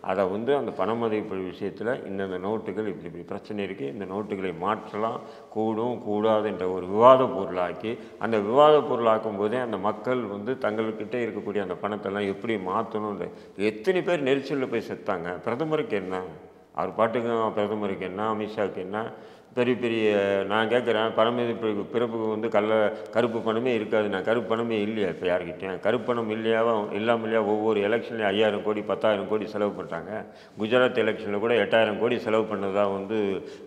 அதை வந்து அந்த பண மதிப்பு விஷயத்தில் இந்தந்த நோட்டுகள் இப்படி இப்படி பிரச்சனை இருக்குது இந்த நோட்டுகளை மாற்றலாம் கூடும் கூடாது என்ற ஒரு விவாத பொருளாக்கி அந்த விவாத பொருளாக்கும் போதே அந்த மக்கள் வந்து தங்கள்கிட்ட இருக்கக்கூடிய அந்த பணத்தெல்லாம் எப்படி மாற்றணுன்ற எத்தனை பேர் நெரிசலில் போய் செத்தாங்க பிரதமருக்கு என்ன அவர் பாட்டுக்கு பிரதமருக்கு என்ன அமித்ஷாவுக்கு என்ன பெரிய பெரிய நான் கேட்குறேன் பணம் மதிப்பு பிறப்புக்கு வந்து கள்ள கருப்பு பணமே இருக்காது நான் கருப்பு பணமே இல்லையா இப்போ யார்கிட்டயும் கருப்பு பணம் இல்லையாவா இல்லாமல் இல்லையா ஒவ்வொரு எலெக்ஷன்லையும் ஐயாயிரம் கோடி பத்தாயிரம் கோடி செலவு பண்ணுறாங்க குஜராத் எலெக்ஷனில் கூட எட்டாயிரம் கோடி செலவு பண்ணதா வந்து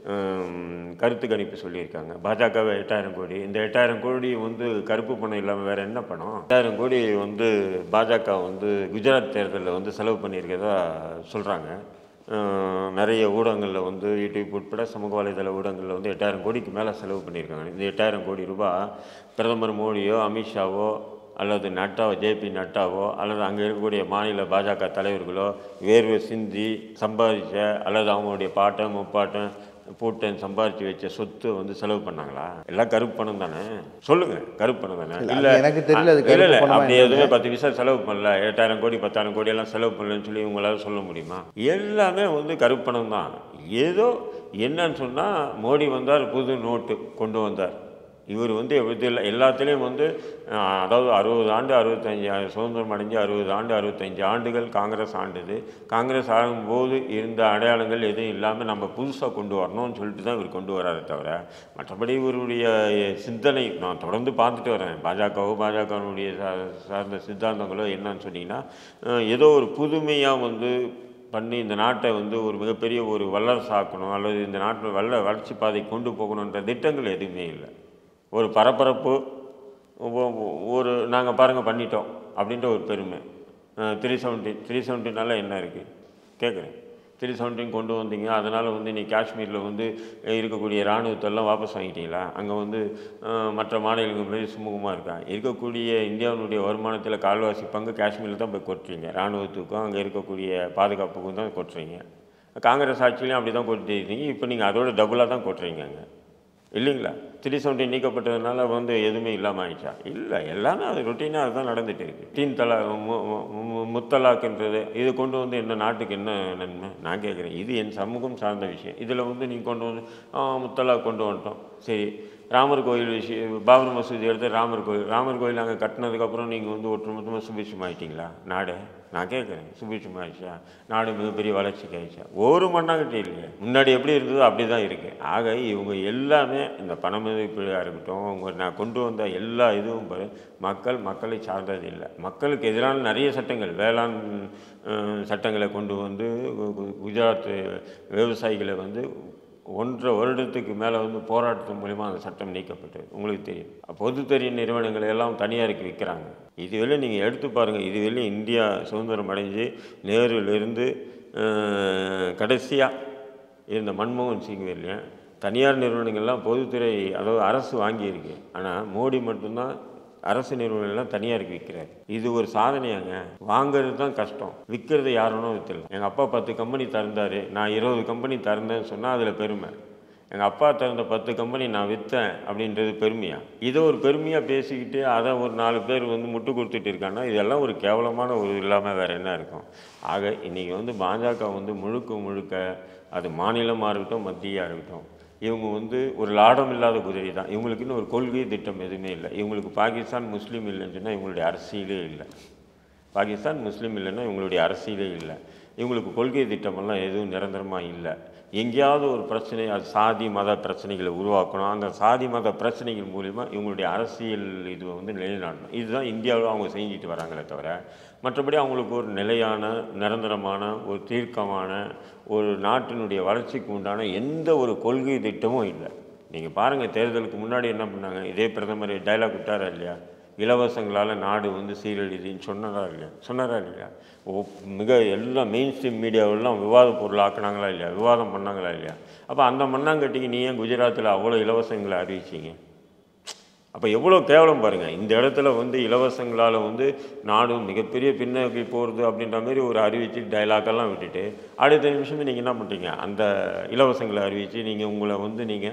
ஹம், கருத்து கணிப்பு சொல்லியிருக்காங்க பாஜகவை எட்டாயிரம் கோடி இந்த எட்டாயிரம் கோடி வந்து கருப்பு பணம் இல்லாமல் வேறு என்ன பணம் எட்டாயிரம் கோடி வந்து பாஜக வந்து குஜராத் தேர்தலில் வந்து செலவு பண்ணியிருக்கதா சொல்கிறாங்க அஹ் நிறைய ஊடகங்களில் வந்து யூடியூப் உட்பட சமூக வலைதள ஊடகங்களில் வந்து எட்டாயிரம் கோடிக்கு மேலே செலவு பண்ணியிருக்காங்க இந்த எட்டாயிரம் கோடி ரூபாய் பிரதமர் மோடியோ அமித்ஷாவோ அல்லது நட்டாவோ ஜேபி நட்டாவோ அல்லது அங்கே இருக்கக்கூடிய மாநில பாஜக தலைவர்களோ வேர்வை சிந்தி சம்பாதிச்ச அல்லது அவங்களுடைய பாட்டன் முப்பாட்டன் பூட்டன் சம்பாதிச்சு வச்ச சொத்து வந்து செலவு பண்ணாங்களா எல்லாம் கருப்பு பணம் தானே சொல்லுங்க கருப்பு பணம் தானே இல்ல, இல்ல அது எனக்கு தெரியல, அது இல்ல, இல்ல, கருப்பு பணமா அப்படி என்னன்னு. எதுவுமே பத்து பைசா செலவு பண்ணல எட்டாயிரம் கோடி பத்தாயிரம் கோடி எல்லாம் செலவு பண்ணலன்னு சொல்லி உங்களால் சொல்ல முடியுமா எல்லாமே வந்து கருப்பு பணம் தான் ஏதோ என்னன்னு சொன்னால் மோடி வந்தார் புது நோட்டு கொண்டு வந்தார் இவர் வந்து இதில் எல்லாத்துலேயும் வந்து அஹ், அதாவது அறுபது ஆண்டு அறுபத்தஞ்சு ஆண்டு சுதந்திரம் அடைஞ்சு அறுபது ஆண்டு அறுபத்தஞ்சு ஆண்டுகள் காங்கிரஸ் ஆண்டுது காங்கிரஸ் ஆகும்போது இருந்த அடையாளங்கள் எதுவும் இல்லாமல் நம்ம புதுசாக கொண்டு வரணும்னு சொல்லிட்டு தான் இவர் கொண்டு வராரு தவிர மற்றபடி இவருடைய சிந்தனை நான் தொடர்ந்து பார்த்துட்டு வரேன் பாஜகவோ பாஜகவினுடைய சார்ந்த சித்தாந்தங்களோ என்னன்னு சொன்னீங்கன்னா அஹ், ஏதோ ஒரு புதுமையாக வந்து பண்ணி இந்த நாட்டை வந்து ஒரு மிகப்பெரிய ஒரு வல்லரசாக்கணும் அல்லது இந்த நாட்டை வல்ல வளர்ச்சி பாதை கொண்டு போகணுன்ற திட்டங்கள் எதுவுமே இல்லை ஒரு பரபரப்பு ஒ- ஒ- ஒரு நாங்கள் பாருங்கள் பண்ணிட்டோம் அப்படின்ற ஒரு பெருமை த்ரீ செவன்ட்டி த்ரீ செவன்ட்டினால என்ன இருக்குது கேட்குறேன் த்ரீ செவன்ட்டின் கொண்டு வந்தீங்க அதனால் வந்து நீ காஷ்மீரில் வந்து இருக்கக்கூடிய இராணுவத்தெல்லாம் வாபஸ் வாங்கிட்டீங்களா அங்கே வந்து அஹ், மற்ற மாநிலங்கள் மாதிரி சுமூகமாக இருக்கா இருக்கக்கூடிய இந்தியாவினுடைய வருமானத்தில் கால்வாசி பங்கு காஷ்மீரில் தான் போய் கொட்டுறீங்க இராணுவத்துக்கும் அங்கே இருக்கக்கூடிய பாதுகாப்புக்கும் தான் கொட்டுறீங்க காங்கிரஸ் ஆட்சியிலையும் அப்படி தான் கொட்டிருந்தீங்க இப்போ நீங்கள் அதோட டபுளாக தான் கொட்டுறீங்க அங்கே இல்லைங்களா த்ரீ செவன்ட்டி நீக்கப்பட்டதுனால வந்து எதுவுமே இல்லாமல் ஆயிடுச்சா இல்லை எல்லாமே அது ரொட்டீனாக அதுதான் நடந்துட்டு இருக்கு டீன் தலா மு- மு- மு- முத்தலாக்குன்றது இது கொண்டு வந்து என்ன நாட்டுக்கு என்ன நன்மை நான் கேட்குறேன் இது என் சமூகம் சார்ந்த விஷயம் இதில் வந்து நீங்கள் கொண்டு வந்து ஆ, முத்தலாக் கொண்டு வந்துட்டோம் சரி ராமர் கோயில் விஷயம் பாபர் மசூதி எடுத்து ராமர் கோயில் ராமர் கோயில் அங்கே கட்டினதுக்கப்புறம் நீங்கள் வந்து ஒட்டுமொத்தமாக சுபிட்சமாயிட்டீங்களா நாடு நான் கேட்குறேன் சுபிட்சமாயிடுச்சா நாடு மிகப்பெரிய வளர்ச்சிக்கு ஆயிடுச்சா ஒரு மண்ணாங்கிட்டே இல்லையே முன்னாடி எப்படி இருந்ததோ அப்படி தான் இருக்குது ஆக இவங்க எல்லாமே இந்த பண மதிப்பீடாக இருக்கட்டும் அவங்க நான் கொண்டு வந்த எல்லா இதுவும் பாரு மக்கள் மக்களை சார்ந்தது இல்லை மக்களுக்கு எதிரான நிறைய சட்டங்கள் வேளாண் அஹ், சட்டங்களை கொண்டு வந்து கு- கு- குஜராத் விவசாயிகளை வந்து ஒன்றரை வருடத்துக்கு மேலே வந்து போராட்டத்தின் மூலிமா அந்த சட்டம் நீக்கப்பட்டது உங்களுக்கு தெரியும் பொதுத்தறிய நிறுவனங்களை எல்லாம் தனியாருக்கு விற்கிறாங்க இதுவரை நீங்கள் எடுத்து பாருங்கள் இதுவரை இந்தியா சுதந்திரம் அடைஞ்சு நேருலேருந்து கடைசியாக இருந்த மன்மோகன் சிங் வரலையும் தனியார் நிறுவனங்கள்லாம் பொதுத்துறை அதாவது அரசு வாங்கியிருக்கு ஆனால் மோடி மட்டும்தான் அரசு நிறுவனங்கள்லாம் தனியாருக்கு விற்கிறார் இது ஒரு சாதனையாங்க வாங்குறது தான் கஷ்டம் விற்கிறது யாருன்னு விற்றுலாம் எங்கள் அப்பா பத்து கம்பெனி திறந்தாரு நான் இருபது கம்பெனி திறந்தேன்னு சொன்னால் அதில் பெருமை எங்கள் அப்பா திறந்த பத்து கம்பெனி நான் விற்றேன் அப்படின்றது பெருமையா இதை ஒரு பெருமையாக பேசிக்கிட்டு அதை ஒரு நாலு பேர் வந்து முட்டு கொடுத்துட்டு இருக்காங்கன்னா இதெல்லாம் ஒரு கேவலமான ஒரு இல்லாமல் வேறு என்ன இருக்கும் ஆக இன்றைக்கி வந்து பாஜக வந்து முழுக்க முழுக்க அது மாநிலமாக இருக்கட்டும் மத்தியாக இருக்கட்டும் இவங்க வந்து ஒரு லாடம் இல்லாத குதிரை தான் இவங்களுக்குன்னு ஒரு கொள்கை திட்டம் எதுவுமே இல்லை இவங்களுக்கு பாகிஸ்தான் முஸ்லீம் இல்லைன்னு சொன்னால் இவங்களுடைய அரசியலே இல்லை பாகிஸ்தான் முஸ்லீம் இல்லைன்னா இவங்களுடைய அரசியலே இல்லை இவங்களுக்கு கொள்கை திட்டமெல்லாம் எதுவும் நிரந்தரமாக இல்லை எங்கேயாவது ஒரு பிரச்சனை அது சாதி மத பிரச்சனைகளை உருவாக்கணும் அந்த சாதி மத பிரச்சனைகள் மூலிமா இவங்களுடைய அரசியல் இதுவை வந்து நிலைநாட்டணும் இதுதான் இந்தியாவில் அவங்க செஞ்சுட்டு வராங்களே தவிர மற்றபடி அவங்களுக்கு ஒரு நிலையான நிரந்தரமான ஒரு தீர்க்கமான ஒரு நாட்டினுடைய வளர்ச்சிக்கு உண்டான எந்த ஒரு கொள்கை திட்டமும் இல்லை நீங்கள் பாருங்கள் தேர்தலுக்கு முன்னாடி என்ன பண்ணாங்க இதே பிரதமர் டைலாக் விட்டாரா இல்லையா இலவசங்களால் நாடு வந்து சீரழிதுன்னு சொன்னதா இல்லையா சொன்னாரா இல்லையா ஓ மிக எல்லா மெயின் ஸ்ட்ரீம் மீடியாவெல்லாம் விவாத பொருள் ஆக்குனாங்களா இல்லையா விவாதம் பண்ணாங்களா இல்லையா அப்போ அந்த மண்ணாங்கட்டிக்கு நீ ஏன் குஜராத்தில் அவ்வளோ இலவசங்களை அறிவிச்சீங்க அப்போ எவ்வளோ கேவலம் பாருங்கள் இந்த இடத்துல வந்து இலவசங்களால் வந்து நாடு மிகப்பெரிய பின்னோக்கி போகிறது அப்படின்ற மாதிரி ஒரு அறிவிச்சு டைலாக்கெல்லாம் விட்டுட்டு அடுத்த நிமிஷம் நீங்கள் என்ன பண்ணுறீங்க அந்த இலவசங்களை அறிவித்து நீங்கள் உங்களை வந்து நீங்கள்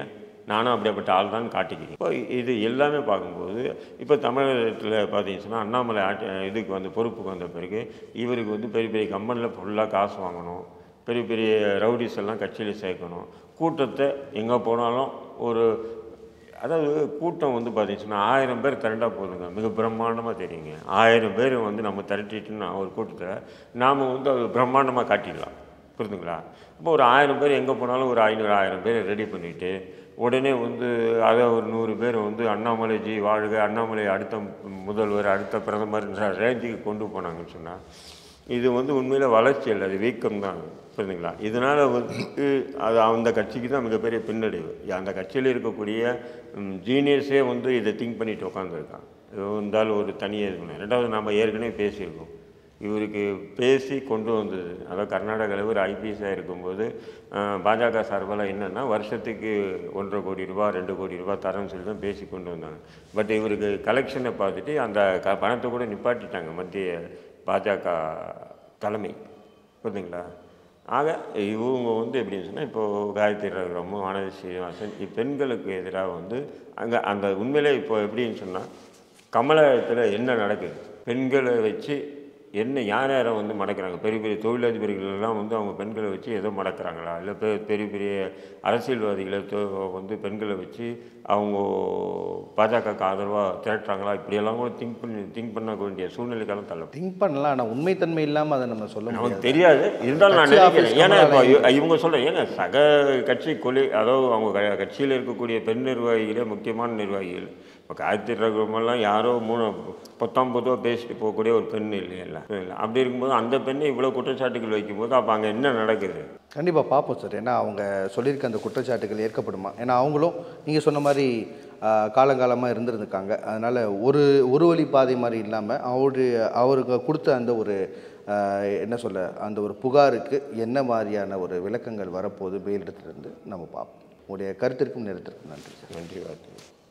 நானும் அப்படிப்பட்ட ஆள் தான் காட்டிக்கிறேன் இப்போ இது எல்லாமே பார்க்கும்போது இப்போ தமிழகத்தில் பார்த்தீங்கன்னு சொன்னால் அண்ணாமலை ஆட்சி இதுக்கு வந்து பொறுப்புக்கு வந்த பிறகு இவருக்கு வந்து பெரிய பெரிய கம்பெனியில் ஃபுல்லாக காசு வாங்கணும் பெரிய பெரிய ரவுடிஸ் எல்லாம் கட்சியில் சேர்க்கணும் கூட்டத்தை எங்கே போனாலும் ஒரு அதாவது கூட்டம் வந்து பார்த்தீங்கன்னா ஆயிரம் பேர் திரண்டா போதுங்க மிக பிரம்மாண்டமாக தெரியுங்க ஆயிரம் பேர் வந்து நம்ம திரட்டிட்டுன்னா ஒரு கூட்டத்தில் நாம் வந்து அது பிரம்மாண்டமாக காட்டிடலாம் புரியுதுங்களா இப்போ ஒரு ஆயிரம் பேர் எங்கே போனாலும் ஒரு ஐநூறு ஆயிரம் பேர் ரெடி பண்ணிவிட்டு உடனே வந்து அதை ஒரு நூறு பேர் வந்து அண்ணாமலை ஜி வாழ்க அண்ணாமலை அடுத்த முதல்வர் அடுத்த பிரதமர்ன்ற ரேஞ்சுக்கு கொண்டு போனாங்கன்னு சொன்னால் இது வந்து உண்மையில் வளர்ச்சி இல்லை அது வீக்கம் தான் புரியுதுங்களா இதனால் வந்து அது அந்த கட்சிக்கு தான் மிகப்பெரிய பின்னடைவு அந்த கட்சியில் இருக்கக்கூடிய ஜீனியர்ஸே வந்து இதை திங்க் பண்ணிட்டு உட்காந்துருக்கான் இருந்தாலும் ஒரு தனியாக இருக்கணும் ரெண்டாவது நம்ம ஏற்கனவே பேசியிருக்கோம் இவருக்கு பேசி கொண்டு வந்தது அதாவது கர்நாடகாவில் ஒரு ஐபிஎஸ்ஸாக இருக்கும்போது அஹ், பாஜக சார்பால் என்னென்னா வருஷத்துக்கு ஒன்றரை கோடி ரூபா ரெண்டு கோடி ரூபா தரேன்னு சொல்லி தான் பேசி கொண்டு வந்தாங்க பட் இவருக்கு கலெக்ஷனை பார்த்துட்டு அந்த க பணத்தை கூட நிப்பாட்டிட்டாங்க மத்திய பாஜக தலைமை புரியுதுங்களா ஆக இவங்க வந்து எப்படின்னு சொன்னால் இப்போது காயத்ரி ரகுராமும் வானதி ஸ்ரீனிவாசன் இப்பெண்களுக்கு எதிராக வந்து அங்கே அந்த உண்மையிலே இப்போ எப்படின்னு சொன்னால் கமலத்தில் என்ன நடக்குது பெண்களை வச்சு என்ன யார் யாரை வந்து மடக்கிறாங்க பெரிய பெரிய தொழிலதிபர்கள் எல்லாம் வந்து அவங்க பெண்களை வச்சு ஏதோ மடக்கிறாங்களா இல்லை பெ பெரிய பெரிய அரசியல்வாதிகளை தொ- வந்து பெண்களை வச்சு அவங்க பாஜகவுக்கு ஆதரவாக திரட்டுறாங்களா இப்படியெல்லாம் கூட திங்க் பண்ணி திங்க் பண்ண வேண்டிய சூழ்நிலைக்கெல்லாம் தள்ள திங்க் பண்ணலாம் ஆனால் உண்மைத்தன்மை இல்லாமல் அதை நம்ம சொல்ல முடியாது நமக்கு தெரியாது இருந்தாலும் நான் கட்சி நினைக்கிறேன் ஆபீஸ் ஏன்னா இப்போ கமலாலயம். இவ- இவங்க சொல்கிறேன் ஏங்க சக கட்சி கொலை அதாவது அவங்க க- கட்சியில் இருக்கக்கூடிய பெண் நிர்வாகிகளே முக்கியமான நிர்வாகிகள் இப்போ காயத்ரி ரகுமெல்லாம் யாரோ மூணு பொத்தாம் பொதுவாக பேசிட்டு போகக்கூடிய ஒரு பெண் இல்லையில இல்லை அப்படி இருக்கும்போது அந்த பெண்ணை இவ்வளோ குற்றச்சாட்டுகள் வைக்கும்போது அப்போ அங்கே என்ன நடக்குது கண்டிப்பாக பார்ப்போம் சார் ஏன்னா அவங்க சொல்லியிருக்க அந்த குற்றச்சாட்டுகள் ஏற்கப்படுமா ஏன்னா அவங்களும் நீங்கள் சொன்ன மாதிரி ஆஹ், காலங்காலமாக இருந்திருந்துருக்காங்க அதனால் ஒரு ஒரு வழி பாதை மாதிரி இல்லாமல் அவரு அவருக்கு கொடுத்த அந்த ஒரு ஆஹ், என்ன சொல்ல அந்த ஒரு புகாருக்கு என்ன மாதிரியான ஒரு விளக்கங்கள் வரப்போகுது மேலிடத்திலிருந்து நம்ம பார்ப்போம் உங்களுடைய கருத்திற்கும் நேரத்திற்கும் நன்றி சார் நன்றி வார்த்தை